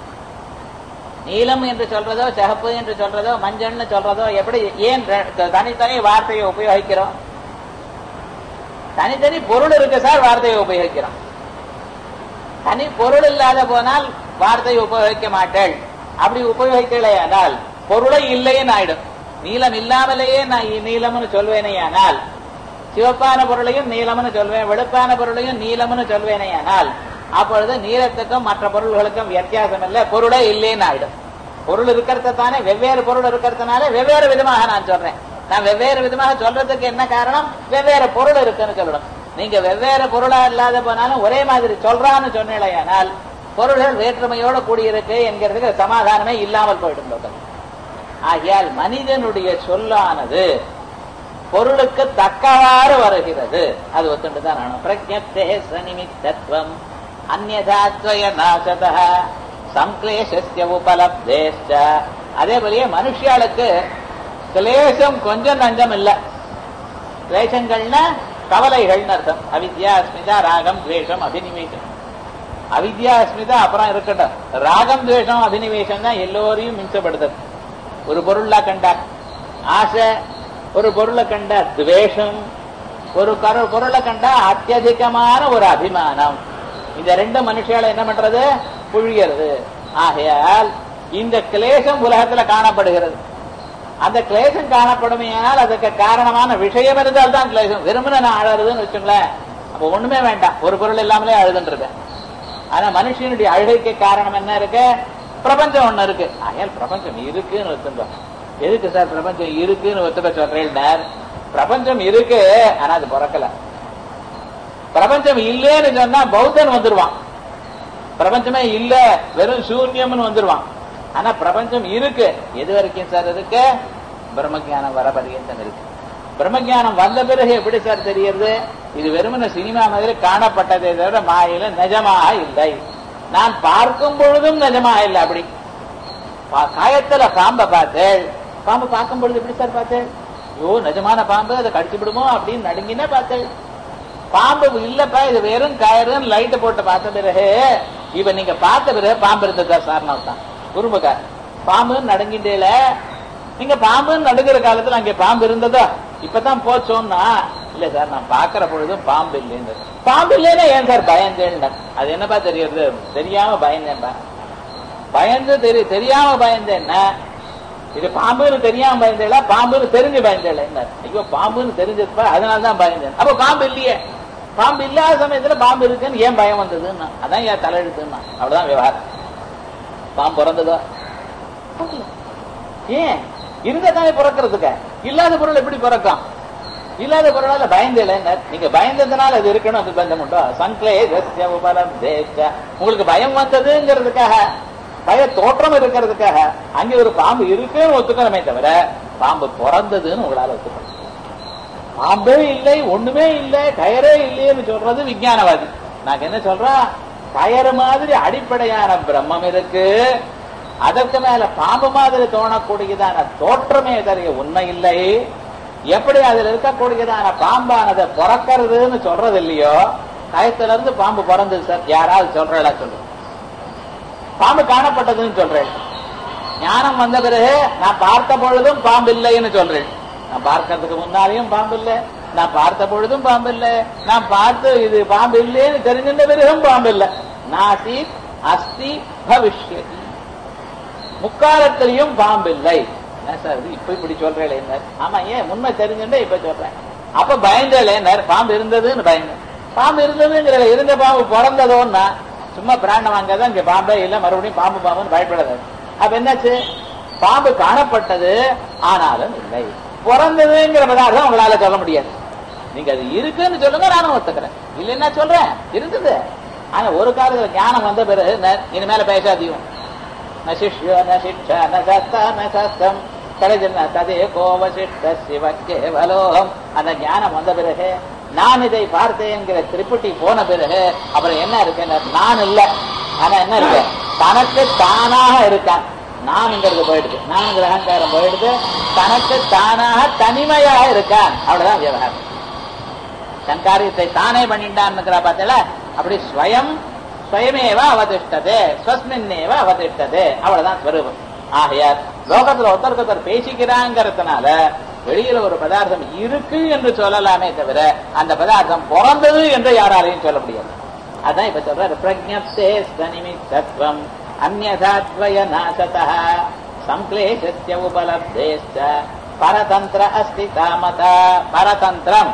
நீலம் என்று சொல்றதோ சிகப்பு என்று சொல்றதோ மஞ்சள்னு சொல்றதோ எப்படி ஏன் தனித்தனி வார்த்தையை உபயோகிக்கிறோம் தனித்தனி பொருள் இருக்கு சார் வார்த்தையை உபயோகிக்கிறோம் தனி பொருள் இல்லாத போனால் வார்த்தையை உபயோகிக்க மாட்டேள் அப்படி உபயோகிக்கலையானால் பொருளை இல்லைன்னு ஆயிடும் நீளம் இல்லாமலேயே நான் நீளம்னு சொல்வேனே ஆனால் சிவப்பான பொருளையும் நீளம்னு சொல்வேன் வெளுப்பான பொருளையும் நீளம்னு சொல்வேனே ஆனால் அப்பொழுது நீளத்துக்கும் மற்ற பொருள்களுக்கும் வித்தியாசம் இல்லை பொருளே இல்லைன்னு ஆயிடும் பொருள் இருக்கிறத தானே வெவ்வேறு பொருள் இருக்கிறதுனால வெவ்வேறு விதமாக நான் சொல்றேன் நான் வெவ்வேறு விதமாக சொல்றதுக்கு என்ன காரணம் வெவ்வேறு பொருள் இருக்குன்னு சொல்லணும் நீங்க வெவ்வேறு பொருளா இல்லாத போனாலும் ஒரே மாதிரி சொல்றான்னு சொன்னீங்களேயானால் பொருள்கள் வேற்றுமையோட கூடியிருக்கு என்கிறதுக்கு சமாதானமே இல்லாமல் போயிடும் லோகம் ஆகையால் மனிதனுடைய சொல்லானது பொருளுக்கு தக்கவாறு வருகிறது அது ஒத்துண்டு தான் ஆனும் பிரஜப்தே சனிமித்தத்துவம் அந்நதாத்வய நாசத சம்க்லேஷஸ்ய உபலப்தேஷ்ட அதே போலயே மனுஷியாளுக்கு கிளேசம் கொஞ்சம் நஞ்சம் இல்ல கிளேசங்கள்னா கவலைகள்னு அர்த்தம் அவித்யா அஸ்மிதா ராகம் துவேஷம் அபினிவேசம் அவித்யா அஸ்மிதா அப்புறம் இருக்கட்டும் ராகம் துவேஷம் அபினிவேசம் தான் எல்லோரையும் மின்சப்படுத்துது ஒரு பொருளா கண்டா ஆசை ஒரு பொருளை கண்ட துவேஷம் ஒரு கரு பொருளை கண்டா அத்தியதிகமான ஒரு அபிமானம் இந்த ரெண்டு மனுஷால என்ன பண்றது புழியறது ஆகையால் இந்த கிளேசம் உலகத்துல காணப்படுகிறது அந்த கிளேசம் காணப்படுமையானால் அதுக்கு காரணமான விஷயம் இருந்தால் தான் கிளேசம் வெறுமனே நான் அழறதுன்னு வச்சுங்களேன் அப்ப ஒண்ணுமே வேண்டாம் ஒரு பொருள் இல்லாமலே அழுதுன்றது ஆனா மனுஷனுடைய அழுகைக்கு காரணம் என்ன இருக்கு பிரபஞ்சம் ஒண்ணு இருக்கு ஆகையால் பிரபஞ்சம் இருக்குன்னு ஒத்துங்க எதுக்கு சார் பிரபஞ்சம் இருக்குன்னு ஒத்துக்க சொல்றேன் பிரபஞ்சம் இருக்கு ஆனா அது பிறக்கல பிரபஞ்சம் இல்லைன்னு சொன்னா பௌத்தன் வந்துருவான் பிரபஞ்சமே இல்ல வெறும் சூன்யம்னு வந்துருவான் ஆனா பிரபஞ்சம் இருக்கு எது வரைக்கும் சார் இருக்கு பிரம்மஜானம் வர பரியந்தம் இருக்கு பிரம்மஜானம் வந்த பிறகு எப்படி சார் தெரியறது இது வெறுமன சினிமா மாதிரி காணப்பட்டதை தவிர மாயில நிஜமாக இல்லை நான் பார்க்கும் பொழுதும் நிஜமாக இல்லை அப்படி பா- காயத்துல பாம்பை பார்த்தேன் பாம்பு பார்க்கும் பொழுது எப்படி சார் பார்த்தேன் ஐயோ நிஜமான பாம்பு அதை கடிச்சு விடுமோ அப்படின்னு நடுங்கினே பார்த்தேன் பாம்பு இல்லப்பா இது வெறும் கயறுன்னு லைட் போட்டு பார்த்த பிறகு இப்ப நீங்க பார்த்த பிறகு பாம்பு இருந்ததா சார் தான் குறும்புக்கார் பாம்புன்னு நடுங்கிட்டேல நீங்க பாம்புன்னு நடுங்கிற காலத்துல அங்கே பாம்பு இருந்ததா இப்பதான் போச்சோம்னா இல்ல சார் நான் பாக்குற பொழுதும் பாம்பு இல்லைன்னு பாம்பு இல்லைன்னா ஏன் சார் பயந்தேன் அது என்னப்பா தெரியுது தெரியாம பயந்தேன்பா பயந்து தெரி தெரியாம பயந்தேன்னா இது பாம்புன்னு தெரியாம பயந்தேல பாம்புன்னு தெரிஞ்சு பயந்தேல என்ன ஐயோ பாம்புன்னு தெரிஞ்சதுப்பா அதனால தான் பயந்தேன் அப்ப பாம்பு இல்லையே பாம்பு இல்லாத சமயத்துல பாம்பு இருக்குன்னு ஏன் பயம் வந்ததுன்னா அதான் ஏன் தலையெழுத்துன்னா அவ்வளவுதான் விவகாரம் பாம்பு பிறந்ததா பிறக்கல. ஏன் இருந்ததானே பிறக்கிறதுக்கு இல்லாத பொருள் எப்படி பிறக்கும் இல்லாத பொருளால பயந்தேல நீங்க பயந்ததுனால அது இருக்கணும் அது பந்தம் உண்டோ சன்க்லேஜஸ்ய உபலம் தேச உங்களுக்கு பயம் வந்ததுங்கிறதுக்காக பய தோற்றம் இருக்கிறதுக்காக அங்க ஒரு பாம்பு இருக்குன்னு ஒத்துக்கணுமே தவிர பாம்பு பிறந்ததுன்னு உங்களால ஒத்துக்கணும் பாம்பே இல்லை ஒண்ணுமே இல்லை கயரே இல்லைன்னு சொல்றது விஞ்ஞானவாதி நாங்க என்ன சொல்றோம் கயறு மாதிரி அடிப்படையான பிரம்மம் இருக்கு அதற்கு மேல பாம்பு மாதிரி தோணக்கூடியதான தோற்றமே தரிய உண்மை இல்லை எப்படி அதுல இருக்கக்கூடியதான பாம்பானதை பிறக்கிறதுன்னு சொல்றது இல்லையோ கயத்துல இருந்து பாம்பு பிறந்தது சார் யாராவது சொல்றா சொல்லு பாம்பு காணப்பட்டதுன்னு சொல்றேன் ஞானம் வந்த பிறகு நான் பார்த்த பொழுதும் பாம்பு இல்லைன்னு சொல்றேன் நான் பார்க்கறதுக்கு முன்னாலேயும் பாம்பு இல்லை நான் பார்த்த பொழுதும் பாம்பு இல்லை நான் பார்த்து இது பாம்பு இல்லைன்னு தெரிஞ்சிருந்த பிறகும் பாம்பு இல்லை நாசி அஸ்தி பவிஷ்யதி முக்காலத்திலையும் பாம்பு இல்லை என்ன சார் இது இப்ப இப்படி சொல்றேன் என்ன ஆமா ஏன் உண்மை தெரிஞ்சுட்டே இப்ப சொல்றேன் அப்ப பயந்தேன் பாம்பு இருந்ததுன்னு பயந்தேன் பாம்பு இருந்ததுங்கிற இருந்த பாம்பு பிறந்ததோன்னா சும்மா பிராண்டம் வாங்கதான் இங்க பாம்பே இல்ல மறுபடியும் பாம்பு பாம்புன்னு பயப்படாது அப்ப என்னாச்சு பாம்பு காணப்பட்டது ஆனாலும் இல்லை பிறந்ததுங்கிற பதார்த்தம் உங்களால சொல்ல முடியாது நீங்க அது இருக்குன்னு சொல்லுங்க நானும் ஒத்துக்கிறேன் இல்லைன்னா சொல்றேன் இருந்தது ஆனா ஒரு காலத்துல ஞானம் வந்த பிறகு ந- இனிமேல பேசாதீங்க न शिष्यो न शिक्षा न दत्ता न सத்தம் கடைசியில் ததே கோவசிஷ்ட சிவ கேவலோகம் அந்த ஞானம் வந்த பிறகு நான் இதை பார்த்தேங்கிற திருப்பட்டி போன பிறகு அப்புறம் என்ன இருக்கு நான் இல்ல ஆனா என்ன இருக்கு தனக்கு தானாக இருக்கான் நான்ங்கிறது போயிடுது நான்கிற அகங்காரம் போயிடுது தனக்கு தானாக தனிமையாக இருக்கான் அவ்வளவுதான் விவகாரம் தன் காரியத்தை தானே பண்ணிட்டான்னுக்கிறா பார்த்தல அப்படி ஸ்வயம் ஸ்வயமேவ அவதிஷ்டதே ஸ்வஸ்மின்னேவ அவதிஷ்டதே அவ்வளவுதான் ஸ்வரூபம் ஆகையார் லோகத்துல ஒருத்தருக்கு ஒருத்தர் பேசிக்கிறாங்கிறதுனால வெளியில ஒரு பதார்த்தம் இருக்கு என்று சொல்லலாமே தவிர அந்த பதார்த்தம் பிறந்தது என்று யாராலையும் சொல்ல முடியாது அதான் இப்ப சொல்ற பிரஜப்தே நிமித்தத்வம் அந்நதாத்வய நாசத சம்க்லேஷஸ்ய உபலப்தேஷ்ட பரதந்திர அஸ்தி தாமதா பரதந்திரம்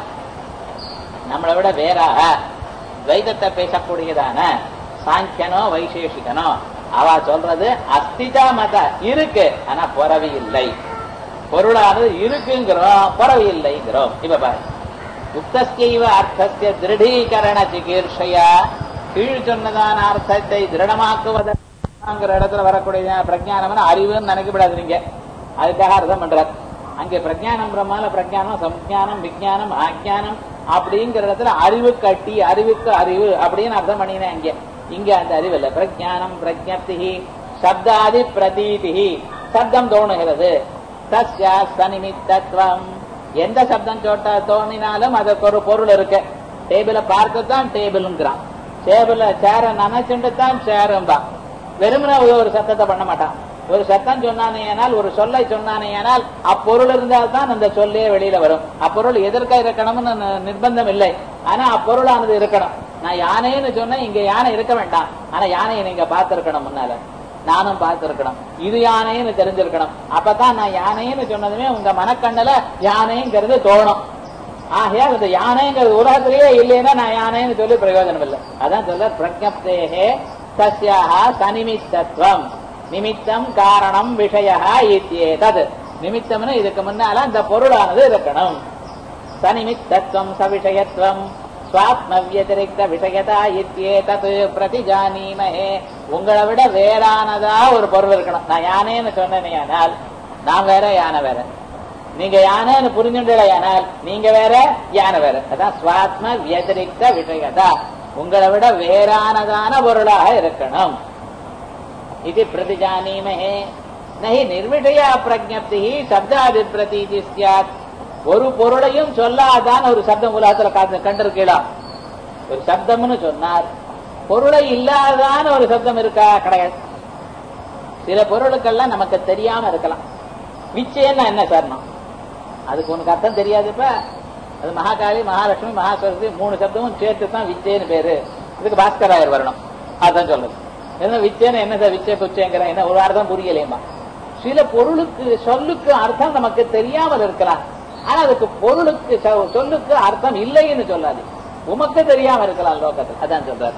நம்மளை விட வேறாக துவைதத்தை பேசக்கூடியதான சாங்கியனோ வைசேஷிகனோ அவ சொல்றது அஸ்திதா மத இருக்கு ஆனா புறவி இல்லை பொருளானது இருக்குங்கிறோம் புறவி இல்லைங்கிறோம் இப்ப பாரு யுக்தஸ்யைவ அர்த்தஸ்ய திருடீகரண சிகிர்ஷையா கீழ் சொன்னதான அர்த்தத்தை திருடமாக்குவதற்கிற இடத்துல வரக்கூடிய பிரஜானம் அறிவுன்னு நினைக்கப்படாது நீங்க அதுக்காக அர்த்தம் பண்றார் அங்கே பிரஜானம் பிரம்மால பிரஜானம் சம்ஞானம் விஜயானம் ஆக்ஞானம் அப்படிங்கிற இடத்துல அறிவு கட்டி அறிவுக்கு அறிவு அப்படின்னு அர்த்தம் பண்ணினேன் இங்க இங்க அந்த அறிவு இல்ல பிரஜானம் பிரஜப்தி சப்தாதி பிரதீதி சப்தம் தோணுகிறது தஸ்யா சனிமித்தத்வம் எந்த சப்தம் சோட்டா தோணினாலும் அதுக்கு ஒரு பொருள் இருக்கு டேபிள பார்க்கத்தான் டேபிள்ங்கிறான் டேபிள சேர நினைச்சுட்டு தான் சேரும் தான் வெறுமனே ஒரு சத்தத்தை பண்ண மாட்டான் ஒரு சத்தம் சொன்னானேயானால் ஒரு சொல்லை சொன்னானேயானால் அப்பொருள் இருந்தால் தான் அந்த சொல்லே வெளியில வரும் அப்பொருள் எதற்கா இருக்கணும்னு ந- நிர்பந்தம் இல்லை ஆனா அப்பொருளானது இருக்கணும் நான் யானைன்னு சொன்னேன் இங்க யானை இருக்க வேண்டாம் ஆனா யானையை நீங்க பார்த்திருக்கணும் முன்னால நானும் பார்த்திருக்கணும் இது யானைன்னு தெரிஞ்சிருக்கணும் அப்பதான் நான் யானைன்னு சொன்னதுமே உங்க மனக்கண்ணுல யானைங்கிறது தோணும் ஆகையால் இந்த யானைங்கிறது உலகத்திலேயே இல்லைன்னா நான் யானைன்னு சொல்லி பிரயோஜனம் இல்லை அதான் சொல்ற பிரஜப்தேகே தஸ்யாக சனிமித்தத்துவம் நிமித்தம் காரணம் விஷய இத்தியேதது நிமித்தம்னு இதுக்கு முன்னால அந்த பொருளானது இருக்கணும் சனிமித்தத்துவம் சவிஷயத்துவம் சுவாத்ம வியதிரிக்த விஷயதா இத்தியேதது பிரதிஜானீமஹே உங்களை விட வேறானதா ஒரு பொருள் இருக்கணும் நான் யானைன்னு சொன்னேனால் நான் வேற யானை வேற நீங்க யானைன்னு புரிஞ்சுண்டலையானால் நீங்க வேற யானை வேற அதான் சுவாத்ம வியதிரிக்த விஷயதா உங்களை விட வேறானதான பொருளாக இருக்கணும் இது பிரதிஜானீமஹே நஹி நிர்விஷயா பிரஜப்தி சப்தாதி பிரதீதி சியாத் ஒரு பொருளையும் சொல்லாதான் ஒரு சப்தம் உலகத்துல காத்து கண்டிருக்கீங்களா ஒரு சப்தம்னு சொன்னார் பொருளை இல்லாதான ஒரு சப்தம் இருக்கா கிடையாது சில பொருளுக்கெல்லாம் நமக்கு தெரியாம இருக்கலாம் நிச்சயம்னா என்ன காரணம் அதுக்கு உனக்கு அர்த்தம் தெரியாது இப்ப அது மகாகாளி மகாலட்சுமி மகாசரஸ்வதி மூணு சப்தமும் சேர்த்து தான் விச்சேன்னு பேரு இதுக்கு பாஸ்கராயர் வரணும் அதான் சொல்லுது என்ன விச்சேன்னு என்ன சார் விச்சய குச்சேங்கிற என்ன ஒரு அர்த்தம் புரியலையேமா சில பொருளுக்கு சொல்லுக்கு அர்த்தம் நமக்கு தெரியாமல் இருக்கலாம் ஆனா அதுக்கு பொருளுக்கு சொ- சொல்லுக்கு அர்த்தம் இல்லைன்னு சொல்லாது உமக்கு தெரியாம இருக்கலாம் லோகத்தில் அதான் சொல்றாரு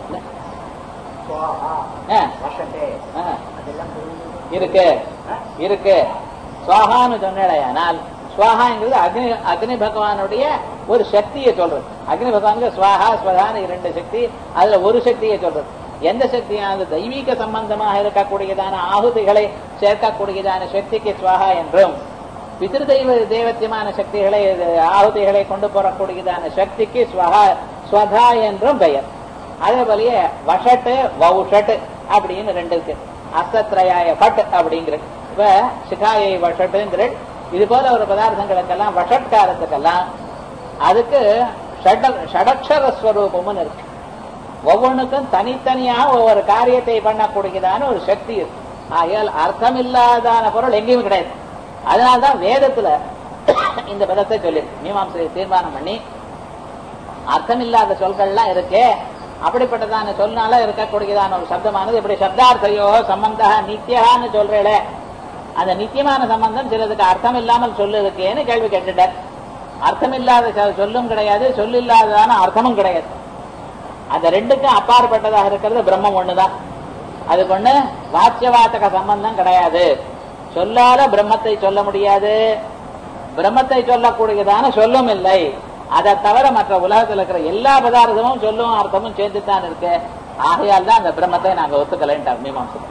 சுவாஹா, ஆ, வசதே, ஆ, அதெல்லாம் புரியுது. இருக்கு இருக்கு சுவாகான்னு சொன்னேடையானால் சுவாகாங்கிறது அக்னி அக்னி பகவானுடைய ஒரு சக்தியை சொல்றது அக்னி பகவானுக்கு சுவாகா ஸ்வதான இரண்டு சக்தி அதுல ஒரு சக்தியை சொல்றது எந்த சக்தியானது தெய்வீக சம்பந்தமாக இருக்கக்கூடியதான ஆகுதிகளை சேர்க்கக்கூடியதான சக்திக்கு சுவாகா என்றும் பிதிருதெய்வ தெய்வத்தியமான சக்திகளை ஆகுதிகளை கொண்டு போறக்கூடியதான சக்திக்கு ஸ்வஹா ஸ்வதா என்றும் பெயர் அதே போலயே வஷட்டு வௌஷட்டு அப்படின்னு ரெண்டு இருக்கு அசத்ரயாய பட் அப்படிங்கிற இப்ப சிகாயை வஷட்டுங்கிற இது போல ஒரு பதார்த்தங்களுக்கெல்லாம் வஷட்காரத்துக்கெல்லாம் அதுக்கு ஷட- ஷடக்ஷர ஸ்வரூபம்னு இருக்கு ஒவ்வொன்றுக்கும் தனித்தனியாக ஒவ்வொரு காரியத்தை பண்ணக்கூடியதான ஒரு சக்தி இருக்கு ஆகையால் அர்த்தமில்லாதான பொருள் எங்கேயும் கிடையாது அதனால்தான் வேதத்துல இந்த பதத்தை சொல்லியிருக்கு மீமாம்சை தீர்மானம் பண்ணி அர்த்தமில்லாத சொல்கள்லாம் இருக்கே அப்படிப்பட்டதான சொல்னால இருக்கக்கூடியதான ஒரு சப்தமானது இப்படி சப்தார்த்தையோ சம்பந்தா நித்தியான்னு சொல்றேளே அந்த நித்தியமான சம்பந்தம் சிலதுக்கு அர்த்தம் இல்லாமல் சொல்லு இருக்கேன்னு கேள்வி கேட்டுட்டார் அர்த்தம் இல்லாத சொ- சொல்லும் கிடையாது சொல்லில்லாததான அர்த்தமும் கிடையாது அந்த ரெண்டுக்கும் அப்பாற்பட்டதாக இருக்கிறது பிரம்மம் ஒண்ணுதான் அதுக்கு ஒண்ணு வாச்சியவாத்தக சம்பந்தம் கிடையாது சொல்லாத பிரம்மத்தை சொல்ல முடியாது பிரம்மத்தை சொல்லக்கூடியதான சொல்லும் இல்லை அதை தவிர மற்ற உலகத்தில் இருக்கிற எல்லா பதார்த்தமும் சொல்லும் அர்த்தமும் சேர்ந்து தான் இருக்கு ஆகையால் தான் அந்த பிரம்மத்தை நாங்க ஒத்துக்கலைன்ட்டார் மீமாம்சம்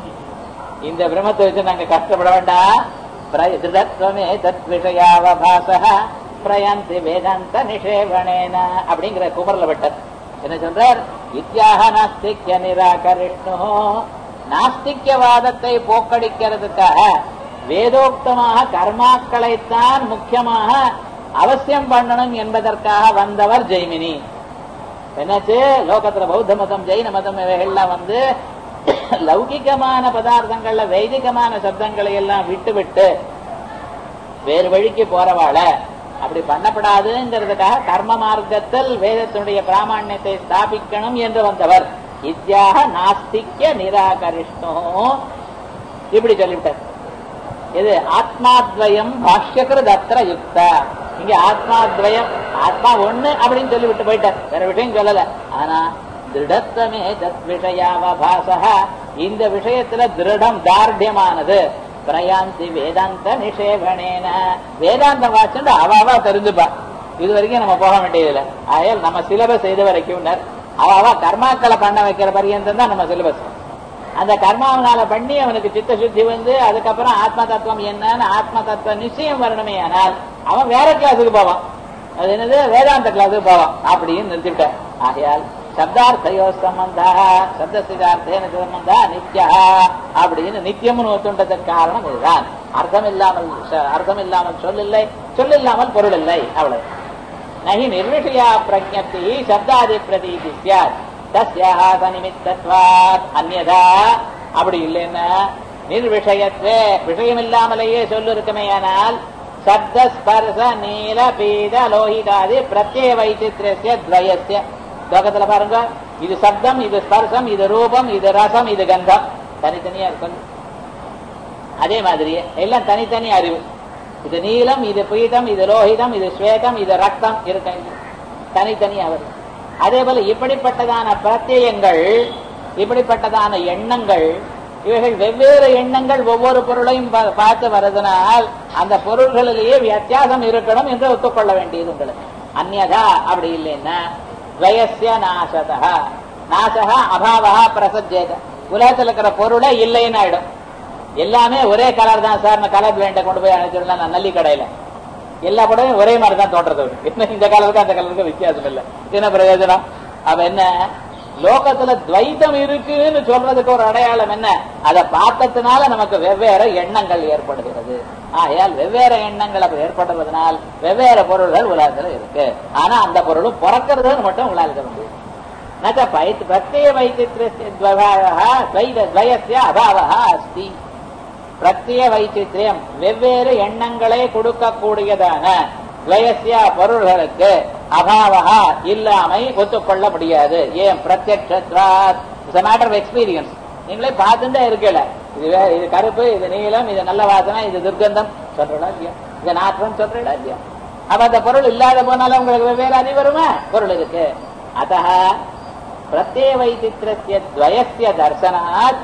இந்த பிரம்மத்தை வச்சு நாங்க கஷ்டப்பட வேண்டாம் பிர- திருதத்வமே தத் விஷயாவபாச பிரயந்தி வேதாந்த நிஷேவனேன அப்படிங்கிற குமரல பட்டர் என்ன சொல்றார் இத்தியாக நாஸ்திக்ய நிராகரிஷ்ணு நாஸ்திக்யவாதத்தை போக்கடிக்கிறதுக்காக வேதோக்தமாக கர்மாக்களைத்தான் முக்கியமாக அவசியம் பண்ணணும் என்பதற்காக வந்தவர் ஜெய்மினி என்னாச்சு லோகத்துல பௌத்த மதம் ஜெயின மதம் இவைகள்லாம் வந்து லௌகிகமான பதார்த்தங்கள்ல வைதிகமான சப்தங்களை எல்லாம் விட்டு விட்டு வேறு வழிக்கு போறவாள அப்படி பண்ணப்படாதுங்கிறதுக்காக கர்ம மார்க்கத்தில் வேதத்தினுடைய பிராமணியத்தை ஸ்தாபிக்கணும் என்று வந்தவர் இத்தியாக நாஸ்திக்ய நிராகரிஷ்ணோ இப்படி சொல்லிவிட்டார் இது ஆத்மாத்வயம் பாஷ்யகிருத் அத்திர யுக்த இங்க ஆத்மாத்வயம் ஆத்மா ஒண்ணு அப்படின்னு சொல்லிவிட்டு போயிட்டார் வேற விஷயம் சொல்லல ஆனா திருடத்துவமே தத் விஷயாவபாசக இந்த விஷயத்துல திருடம் தார்டியமானது பிரயாந்தி வேதாந்த நிஷேபணேன வேதாந்த வாசன் அவாவா தெரிஞ்சுப்பா இது வரைக்கும் நம்ம போக வேண்டியதில்லை ஆயால் நம்ம சிலபஸ் இது வரைக்கும் அவாவா கர்மாக்களை பண்ண வைக்கிற பரியந்தம் தான் நம்ம சிலபஸ் அந்த கர்மாவனால பண்ணி அவனுக்கு சித்த சுத்தி வந்து அதுக்கப்புறம் ஆத்ம தத்துவம் என்னன்னு ஆத்ம தத்துவ நிச்சயம் வரணுமே ஆனால் அவன் வேற கிளாஸுக்கு போவான் அது என்னது வேதாந்த கிளாஸுக்கு போவான் அப்படின்னு நிறுத்திவிட்டார் ஆகையால் சப்தார்த்தையோ சம்பந்தா சப்தசிதார்த்தேன சம்பந்தா நித்யா அப்படின்னு நித்தியம்னு ஒத்துண்டதற்கு காரணம் இதுதான் அர்த்தம் இல்லாமல் ச- அர்த்தம் இல்லாமல் சொல்லில்லை சொல்லில்லாமல் பொருள் இல்லை அவ்வளவு நகி நிர்விஷயா பிரஜப்தி சப்தாதி பிரதீதி சியாத் தஸ்யாக சனிமித்தத்வாத் அந்யதா அப்படி இல்லைன்னா நிர்விஷயத்வே விஷயமில்லாமலேயே சொல்லிருக்குமே ஆனால் சப்த ஸ்பர்ச நீல பீத லோகிதாதி பிரத்யேக வைச்சித்ரஸ்ய துவயஸ்ய லோகத்துல பாருங்க இது சப்தம் இது ஸ்பர்சம் இது ரூபம் இது ரசம் இது கந்தம் தனித்தனியா இருக்கும் அதே மாதிரியே எல்லாம் தனித்தனி அறிவு இது நீலம் இது பீதம் இது லோகிதம் இது ஸ்வேதம் இது ரத்தம் இருக்க தனித்தனியா வருது அதே போல இப்படிப்பட்டதான பிரத்யயங்கள் இப்படிப்பட்டதான எண்ணங்கள் இவைகள் வெவ்வேறு எண்ணங்கள் ஒவ்வொரு பொருளையும் பா- பார்த்து வருவதனால் அந்த பொருள்களிலேயே வித்தியாசம் இருக்கணும் என்று ஒத்துக்கொள்ள வேண்டியது உங்களுக்கு அந்நதா அப்படி இல்லைன்னா துவயசிய நாசதா நாசகா அபாவா பிரசஜேத உலகத்தில் இருக்கிற பொருளே இல்லைன்னு ஆயிடும் எல்லாமே ஒரே கலர் தான் சார் நான் கலர் பிளேண்டை கொண்டு போய் அனுப்பிச்சிடலாம் நான் நல்லி கடையில எல்லா படமும் ஒரே மாதிரி தான் தோன்றது என்ன இந்த கலருக்கு அந்த கலருக்கு வித்தியாசம் இல்லை என்ன பிரயோஜனம் அப்ப என்ன லோகத்துல துவைத்தம் இருக்குன்னு சொல்றதுக்கு ஒரு அடையாளம் என்ன அதை பார்த்ததுனால நமக்கு வெவ்வேறு எண்ணங்கள் ஏற்படுகிறது ஆகையால் வெவ்வேறு எண்ணங்கள் அப்ப ஏற்படுறதுனால் வெவ்வேறு பொருள்கள் உலகத்துல இருக்கு ஆனா அந்த பொருளும் பிறக்கிறதுன்னு மட்டும் உங்களால் இருக்க முடியும் न च पैत् प्रत्यय वैचित्र्यस्य द्वभावः द्वैत द्वयस्य अभावः अस्ति பிரத்ய வைச்சித்ரியம் வெவ்வேறு எண்ணங்களை கொடுக்கக்கூடியதான துவயசிய பொருள்களுக்கு அபாவகா இல்லாமை ஒத்துக்கொள்ள முடியாது ஏன் பிரத்யக்ஷத்வாத் இட்ஸ் மேட்டர் ஆஃப் எக்ஸ்பீரியன்ஸ் நீங்களே பார்த்துட்டே இருக்கல இது வே- இது கருப்பு இது நீலம் இது நல்ல வாசனை இது துர்க்கந்தம் சொல்றா இல்லையா இது நாற்றம் சொல்றா இல்லையா அப்ப அந்த பொருள் இல்லாத போனாலும் உங்களுக்கு வெவ்வேறு அறிவு வருமா பொருள் இருக்கு அத்த பிரத்ய வைச்சித்ரஸ்ய துவயசிய தர்சனாத்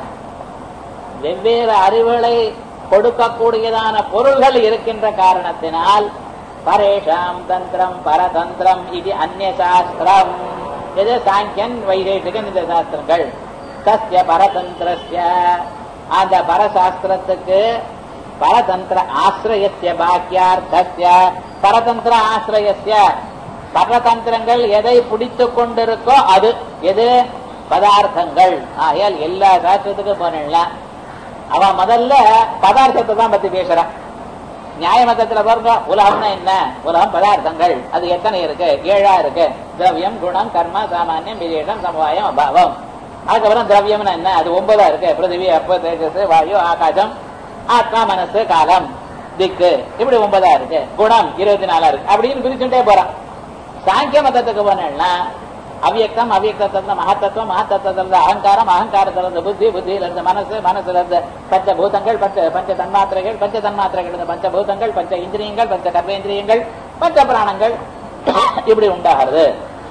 வெவ்வேறு அறிவுகளை கொடுக்கக்கூடியதான பொருள்கள் இருக்கின்ற காரணத்தினால் பரேஷாம் தந்திரம் பரதந்திரம் இது அந்நிய சாஸ்திரம் இது சாங்கியன் வைதேசிகன் இந்த சாஸ்திரங்கள் தஸ்ய பரதந்திரஸ்ய அந்த பரசாஸ்திரத்துக்கு பரதந்திர ஆசிரியஸ்ய பாக்கியார்த்தஸ்ய பரதந்திர ஆசிரியஸ்ய பரதந்திரங்கள் எதை பிடித்துக் கொண்டிருக்கோ அது எது பதார்த்தங்கள் ஆகையால் எல்லா சாஸ்திரத்துக்கும் போனேன் அவன் முதல்ல பதார்த்தத்தை தான் பத்தி பேசுறான் நியாய மதத்துல பாருங்க உலகம்னா என்ன உலகம் பதார்த்தங்கள் அது எத்தனை இருக்கு ஏழா இருக்கு திரவியம் குணம் கர்ம சாமானியம் விசேஷம் சமுதாயம் அபாவம் அதுக்கப்புறம் திரவியம்னா என்ன அது ஒன்பதா இருக்கு பிருத்திவி அப்ப தேஜஸ் வாயு ஆகாசம் ஆத்மா மனசு காலம் திக்கு இப்படி ஒன்பதா இருக்கு குணம் இருபத்தி நாலா இருக்கு அப்படின்னு பிரிச்சுட்டே போறான் சாங்கிய மதத்துக்கு போனேன்னா அவ்யக்தம் அவ்யக்தத்துல மகத்தத்துவம் மகத்தத்துவத்துல இருந்து அகங்காரம் அகங்காரத்துல இருந்து புத்தி புத்தியில இருந்து மனசு மனசுல இருந்து பஞ்சபூதங்கள் பஞ்ச பஞ்ச தன்மாத்திரைகள் பஞ்ச தன்மாத்திரைகள் இருந்து பஞ்சபூதங்கள் பஞ்ச இந்திரியங்கள் பஞ்ச கர்மேந்திரியங்கள் பஞ்ச பிராணங்கள் இப்படி உண்டாகிறது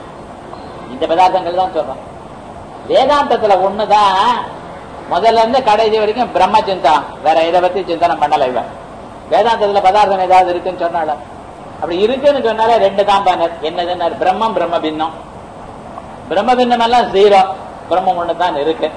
இந்த பதார்த்தங்கள் தான் சொல்றோம் வேதாந்தத்துல ஒண்ணுதான் முதல்ல இருந்து கடைசி வரைக்கும் பிரம்ம சிந்தனம் வேற இதை பத்தி சிந்தனம் பண்ணல இவன் வேதாந்தத்துல பதார்த்தம் ஏதாவது இருக்குன்னு சொன்னால அப்படி இருக்குன்னு சொன்னாலே ரெண்டு தான் பானர் என்னதுன்னு பிரம்மம் பிரம்ம பின்னம் பிரம்ம பின்னம் எல்லாம் ஜீரோ பிரம்மம் ஒண்ணு தான் இருக்கு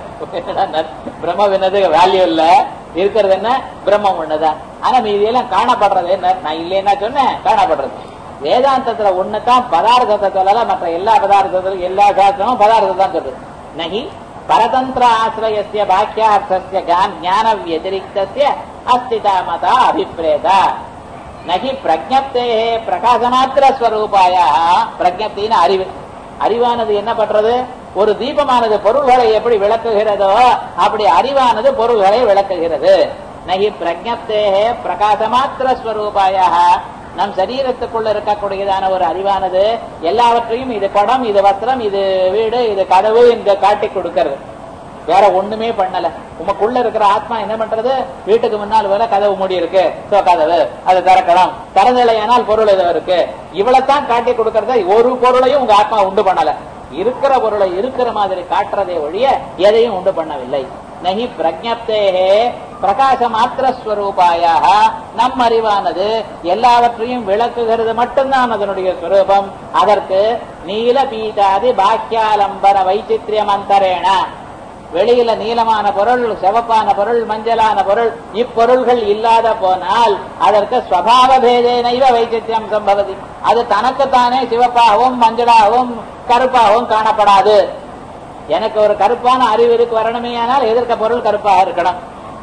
பிரம்ம பின்னத்துக்கு வேல்யூ இல்ல இருக்கிறது என்ன பிரம்மம் ஒண்ணுதான் ஆனா மீதி எல்லாம் காணப்படுறது என்ன நான் இல்லைன்னா சொன்னேன் காணப்படுறது வேதாந்தத்துல ஒண்ணுதான் பதார்த்தத்தை சொல்லல மற்ற எல்லா பதார்த்தத்திலும் எல்லா சாஸ்திரமும் பதார்த்தத்தை தான் சொல்றது நகி பரதந்திர ஆசிரியஸ்ய பாக்கியார்த்தஸ்ய கான் ஞான வத்திரிக்தஸ்ய அஸ்திதா மதா அபிப்பிரேதா நகி பிரஜப்தே பிரகாசமாத்திர ஸ்வரூபாய பிரஜப்தின்னு அறிவு அறிவானது என்ன பண்றது ஒரு தீபமானது பொருள்களை எப்படி விளக்குகிறதோ அப்படி அறிவானது பொருள்களை விளக்குகிறது நகி பிரஜப்தே பிரகாசமாத்திர ஸ்வரூபாய நம் சரீரத்துக்குள்ள இருக்கக்கூடியதான ஒரு அறிவானது எல்லாவற்றையும் இது படம் இது வஸ்திரம் இது வீடு இது கதவு இங்க காட்டி கொடுக்கிறது வேற ஒண்ணுமே பண்ணல உமக்குள்ள இருக்கிற ஆத்மா என்ன பண்றது வீட்டுக்கு முன்னால் வேற கதவு மூடி இருக்கு சோ கதவு அதை திறக்கலாம் திறந்தலையானால் பொருள் ஏதோ இருக்கு இவ்வளவுதான் காட்டி கொடுக்கறத ஒரு பொருளையும் உங்க ஆத்மா உண்டு பண்ணல இருக்கிற பொருளை இருக்கிற மாதிரி காட்டுறதே ஒழிய எதையும் உண்டு பண்ணவில்லை நகி பிரஜப்தேகே பிரகாச மாத்திர ஸ்வரூபாயாக நம் அறிவானது எல்லாவற்றையும் விளக்குகிறது மட்டும்தான் அதனுடைய ஸ்வரூபம் அதற்கு நீல பீதாதி பாக்கியாலம்பர வைச்சித்ரியம் அந்தரேன வெளியில நீலமான பொருள் சிவப்பான பொருள் மஞ்சளான பொருள் இப்பொருள்கள் இல்லாத போனால் அதற்கு ஸ்வபாவ பேதேனைவ வைச்சித்யம் சம்பவதி அது தனக்குத்தானே சிவப்பாகவும் மஞ்சளாகவும் கருப்பாகவும் காணப்படாது எனக்கு ஒரு கருப்பான அறிவு இருக்கு வரணுமே ஆனால் எதிர்க்க பொருள் கருப்பாக இருக்கணும்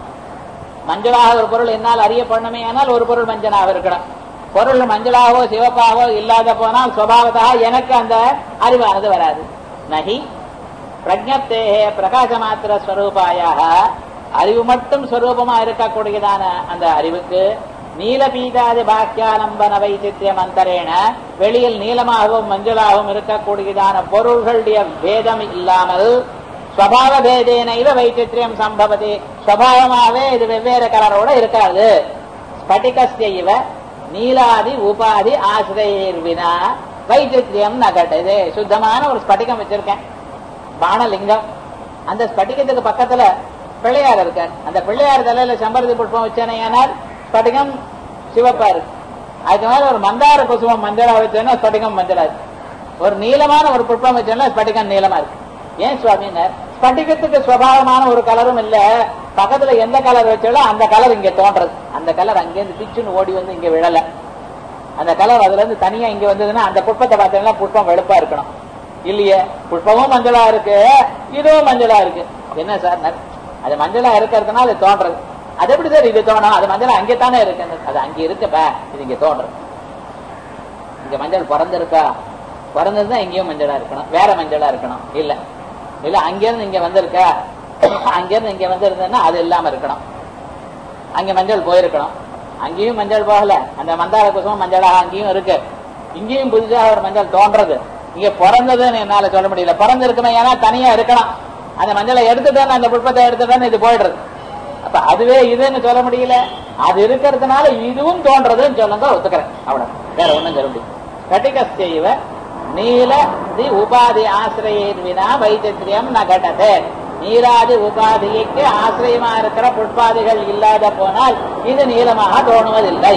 மஞ்சளாக ஒரு பொருள் என்னால் அறியப்படணுமே ஆனால் ஒரு பொருள் மஞ்சளாக இருக்கணும் பொருள் மஞ்சளாகவோ சிவப்பாகவோ இல்லாத போனால் சுவாவதாக எனக்கு அந்த அறிவானது வராது நகி பிரஜப்தே பிரகாசமாத்திர ஸ்வரூபாய அறிவு மட்டும் ஸ்வரூபமா இருக்கக்கூடியதான அந்த அறிவுக்கு நீலபீதாதி பாக்கியாலம்பன வைசித்தியம் அந்தரேன வெளியில் நீளமாகவும் மஞ்சளாகவும் இருக்கக்கூடியதான பொருள்களுடைய பேதம் இல்லாமல் ஸ்வபாவ பேதேன இவ வைச்சித்திரியம் சம்பவதி ஸ்வபாவமாவே இது வெவ்வேறு கலரோட இருக்காது ஸ்பட்டிகஸ்ய இவ நீலாதி உபாதி ஆசிரியர் வினா வைச்சித்திரியம் நகட்டது சுத்தமான ஒரு ஸ்பட்டிகம் வச்சிருக்கேன் பானலிங்கம் அந்த ஸ்பட்டிகத்துக்கு பக்கத்துல பிள்ளையார் இருக்கார் அந்த பிள்ளையார் தலையில செம்பருத்தி புஷ்பம் வச்சேனையானால் ஸ்பட்டிகம் சிவப்பா இருக்கு அதுக்கு மேல ஒரு மந்தார குசுமம் மஞ்சளா வச்சேன்னா ஸ்பட்டிகம் மஞ்சளா இருக்கு ஒரு நீளமான ஒரு புஷ்பம் வச்சேன்னா ஸ்பட்டிகம் நீளமா இருக்கு ஏன் சுவாமினர் ஸ்பட்டிகத்துக்கு சுவாவமான ஒரு கலரும் இல்ல பக்கத்துல எந்த கலர் வச்சாலும் அந்த கலர் இங்க தோன்றது அந்த கலர் அங்கேருந்து பிச்சுன்னு ஓடி வந்து இங்க விழல அந்த கலர் அதுல இருந்து தனியா இங்க வந்ததுன்னா அந்த புஷ்பத்தை பார்த்தீங்கன்னா புஷ்பம் வெளுப்பா இருக்கணும் இல்லையே புஷ்பமும் மஞ்சளா இருக்கு இதுவும் மஞ்சளா இருக்கு என்ன சார் ந- அது மஞ்சளா இருக்கிறதுனால அது தோன்றது அது எப்படி சார் இது தோணும் அது மஞ்சள் அங்கே தானே இருக்கு அது அங்க இருக்கப்ப இது இங்க தோன்றது இங்க மஞ்சள் பிறந்திருக்கா பிறந்ததுதான் இங்கேயும் மஞ்சளா இருக்கணும் வேற மஞ்சளா இருக்கணும் இல்ல இல்ல அங்கிருந்து இங்க வந்திருக்கா அங்கிருந்து இங்க வந்திருந்ததுன்னா அது இல்லாம இருக்கணும் அங்க மஞ்சள் போயிருக்கணும் அங்கேயும் மஞ்சள் போகல அந்த மந்தார குசுமம் மஞ்சளாக அங்கேயும் இருக்கு இங்கேயும் புதுசாக ஒரு மஞ்சள் தோன்றது இங்க பிறந்ததுன்னு என்னால சொல்ல முடியல பிறந்திருக்குமே ஏன்னா தனியா இருக்கணும் அந்த மஞ்சளை எடுத்துட்டேன்னு அந்த புஷ்பத்தை எடுத்துட்டேன்னு இது போயிடுறது அப்ப அதுவே இதுன்னு சொல்ல முடியல அது இருக்கிறதுனால இதுவும் தோன்றதுன்னு சொல்லுங்க ஒத்துக்கிறேன் அவ்வளவு வேற ஒண்ணும் சொல்ல முடியும் கட்டிகஸ்தெய்வ நீல தி உபாதி ஆசிரியர் வினா வைத்தியம் நகட்டது நீராதி உபாதிக்கு ஆசிரியமா இருக்கிற புட்பாதிகள் இல்லாத போனால் இது நீளமாக தோணுவதில்லை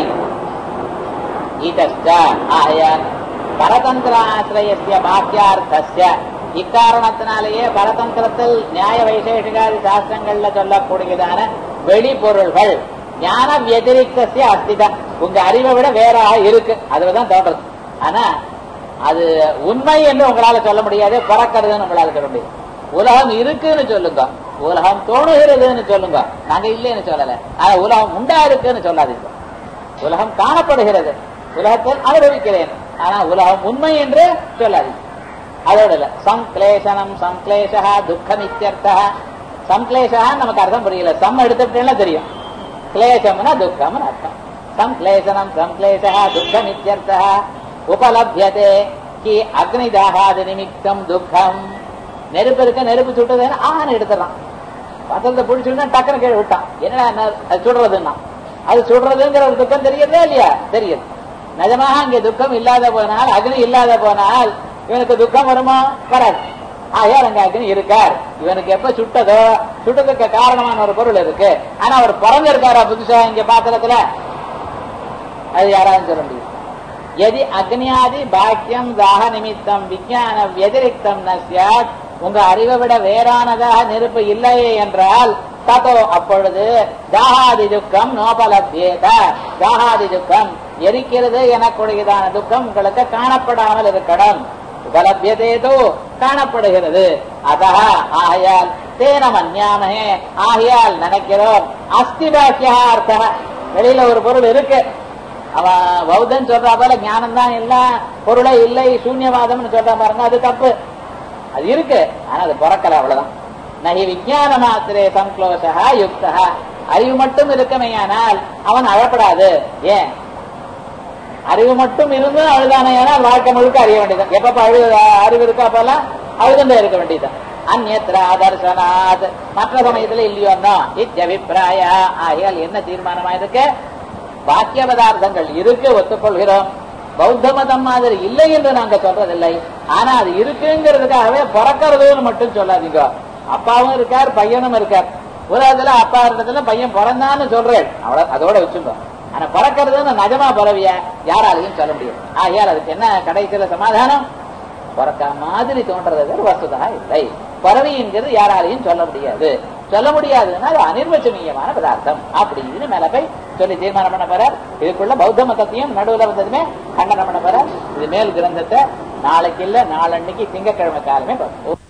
இதஸ்ட ஆயால் பரதந்திர ஆசிரியசிய பாக்கியார்த்தஸ்ய இக்காரணத்தினாலேயே பரதந்திரத்தில் நியாய வைசேஷிகாதி சாஸ்திரங்கள்ல சொல்லக்கூடியதான வெளிப்பொருள்கள் ஞான வத்திரிகசிய அஸ்திதம் உங்க அறிவை விட வேற இருக்கு அதுலதான் தோன்றது ஆனா அது உண்மை என்று உங்களால சொல்ல முடியாது பிறக்கிறதுன்னு உங்களால சொல்ல முடியாது உலகம் இருக்குன்னு சொல்லுங்க உலகம் தோணுகிறதுன்னு சொல்லுங்க நாங்க இல்லைன்னு சொல்லல ஆனா உலகம் உண்டா இருக்குன்னு சொல்லாதீங்க உலகம் காணப்படுகிறது உலகத்தில் அனுபவிக்கிறேன் ஆனா உலகம் உண்மை என்று சொல்லாதீங்க அதோட இல்ல சம்க்லேசனம் சம்க்லேஷா துக்கம் இத்தியர்த்தா சம்க்லேஷா நமக்கு அர்த்தம் புரியல சம் எடுத்துட்டேன்னா தெரியும் கிளேசம்னா துக்கம்னு அர்த்தம் சம்க்லேசனம் சம்க்லேஷா துக்கம் இத்தியர்த்தா உபலபியதே கி அக்னிதாகாதி நிமித்தம் துக்கம் நெருப்பு இருக்க நெருப்பு சுட்டதுன்னு ஆன்னு எடுத்துறான் பத்தலத்தை பிடிச்சுட்டு டக்குனு கீழே விட்டான் என்னடா என்ன அது சுடுறதுன்னா அது சுடுறதுங்கிற ஒரு துக்கம் தெரியறதே இல்லையா தெரியுது நிஜமாக அங்கே துக்கம் இல்லாத போனால் அக்னி இல்லாத போனால் இவனுக்கு துக்கம் வருமா வராது ஆயார் அங்க அக்னி இருக்கார் இவனுக்கு எப்ப சுட்டதோ சுட்டதுக்கு காரணமான ஒரு பொருள் இருக்கு ஆனா அவர் பிறந்திருக்காரா புதுசா இங்க பாத்திரத்துல அது யாராவது சொல்ல முடியும் எதி அக்னியாதி பாக்கியம் தாக நிமித்தம் விஞ்ஞான வதிரிக்தம் நசியாத் உங்க அறிவை விட வேறானதாக நெருப்பு இல்லையே என்றால் ததோ அப்பொழுது தாகாதி துக்கம் நோபலபியேத தாகாதி துக்கம் எரிக்கிறது எனக்கூடியதான துக்கம் உங்களுக்கு காணப்படாமல் இருக்கணும் உபலபியதேதோ காணப்படுகிறது அதா ஆகையால் தேன மன்யாமகே ஆகையால் நினைக்கிறோம் அஸ்தி பாக்கியா அர்த்தம் வெளியில ஒரு பொருள் இருக்கு அவன் பௌத்தன் சொல்றா போல ஞானம் தான் எல்லாம் பொருளே இல்லை சூன்யவாதம்னு சொல்ற பாருங்க அது தப்பு அது இருக்கு ஆனா அது பிறக்கல அவ்வளவுதான் நகி விஞ்ஞான மாத்திரே சம்க்லோஷா யுக்தா அறிவு மட்டும் இருக்கமையானால் அவன் அழப்படாது ஏன் அறிவு மட்டும் இருந்தும் அழுதானே ஆனால் வாழ்க்கை முழுக்க அறிய வேண்டியது எப்பப்ப அழு அறிவு இருக்கா போல அழுதுண்டே இருக்க வேண்டியது அந்நத்திர ஆதர்சனாத் மற்ற சமயத்துல இல்லையோன்னா இத்தியபிப்பிராய ஆகையால் என்ன தீர்மானமா இருக்கு பாக்கிய பதார்த்தங்கள் இருக்கு ஒத்துக்கொள்கிறோம் பௌத்த மதம் மாதிரி இல்லை என்று நாங்க சொல்றதில்லை ஆனா அது இருக்குங்கிறதுக்காகவே பிறக்கிறதுன்னு மட்டும் சொல்லாதீங்க அப்பாவும் இருக்கார் பையனும் இருக்கார் உலகத்துல அப்பா இருந்ததுல பையன் பிறந்தான்னு சொல்றேன் அவ்வளவு அதோட வச்சுங்க ஆனா பிறக்கிறதுன்னு நஜமா பிறவிய யாராலையும் சொல்ல முடியும் ஆகையால் அதுக்கு என்ன கடைசியில சமாதானம் பிறக்க மாதிரி தோன்றது ஒரு வசுதா இல்லை பறவைங்கிறது யாராலையும் சொல்ல முடியாது சொல்ல முடியாதுன்னா அது அனிர்வச்சனீயமான பதார்த்தம் அப்படின்னு மேல போய் சொல்லி தீர்மானம் பண்ண போறார் இதுக்குள்ள பௌத்த மதத்தையும் நடுவுல வந்ததுமே கண்டனம் பண்ண போறார் இது மேல் கிரந்தத்தை நாளைக்கு இல்ல நாளன்னைக்கு திங்கக்கிழமை காலமே பார்ப்போம்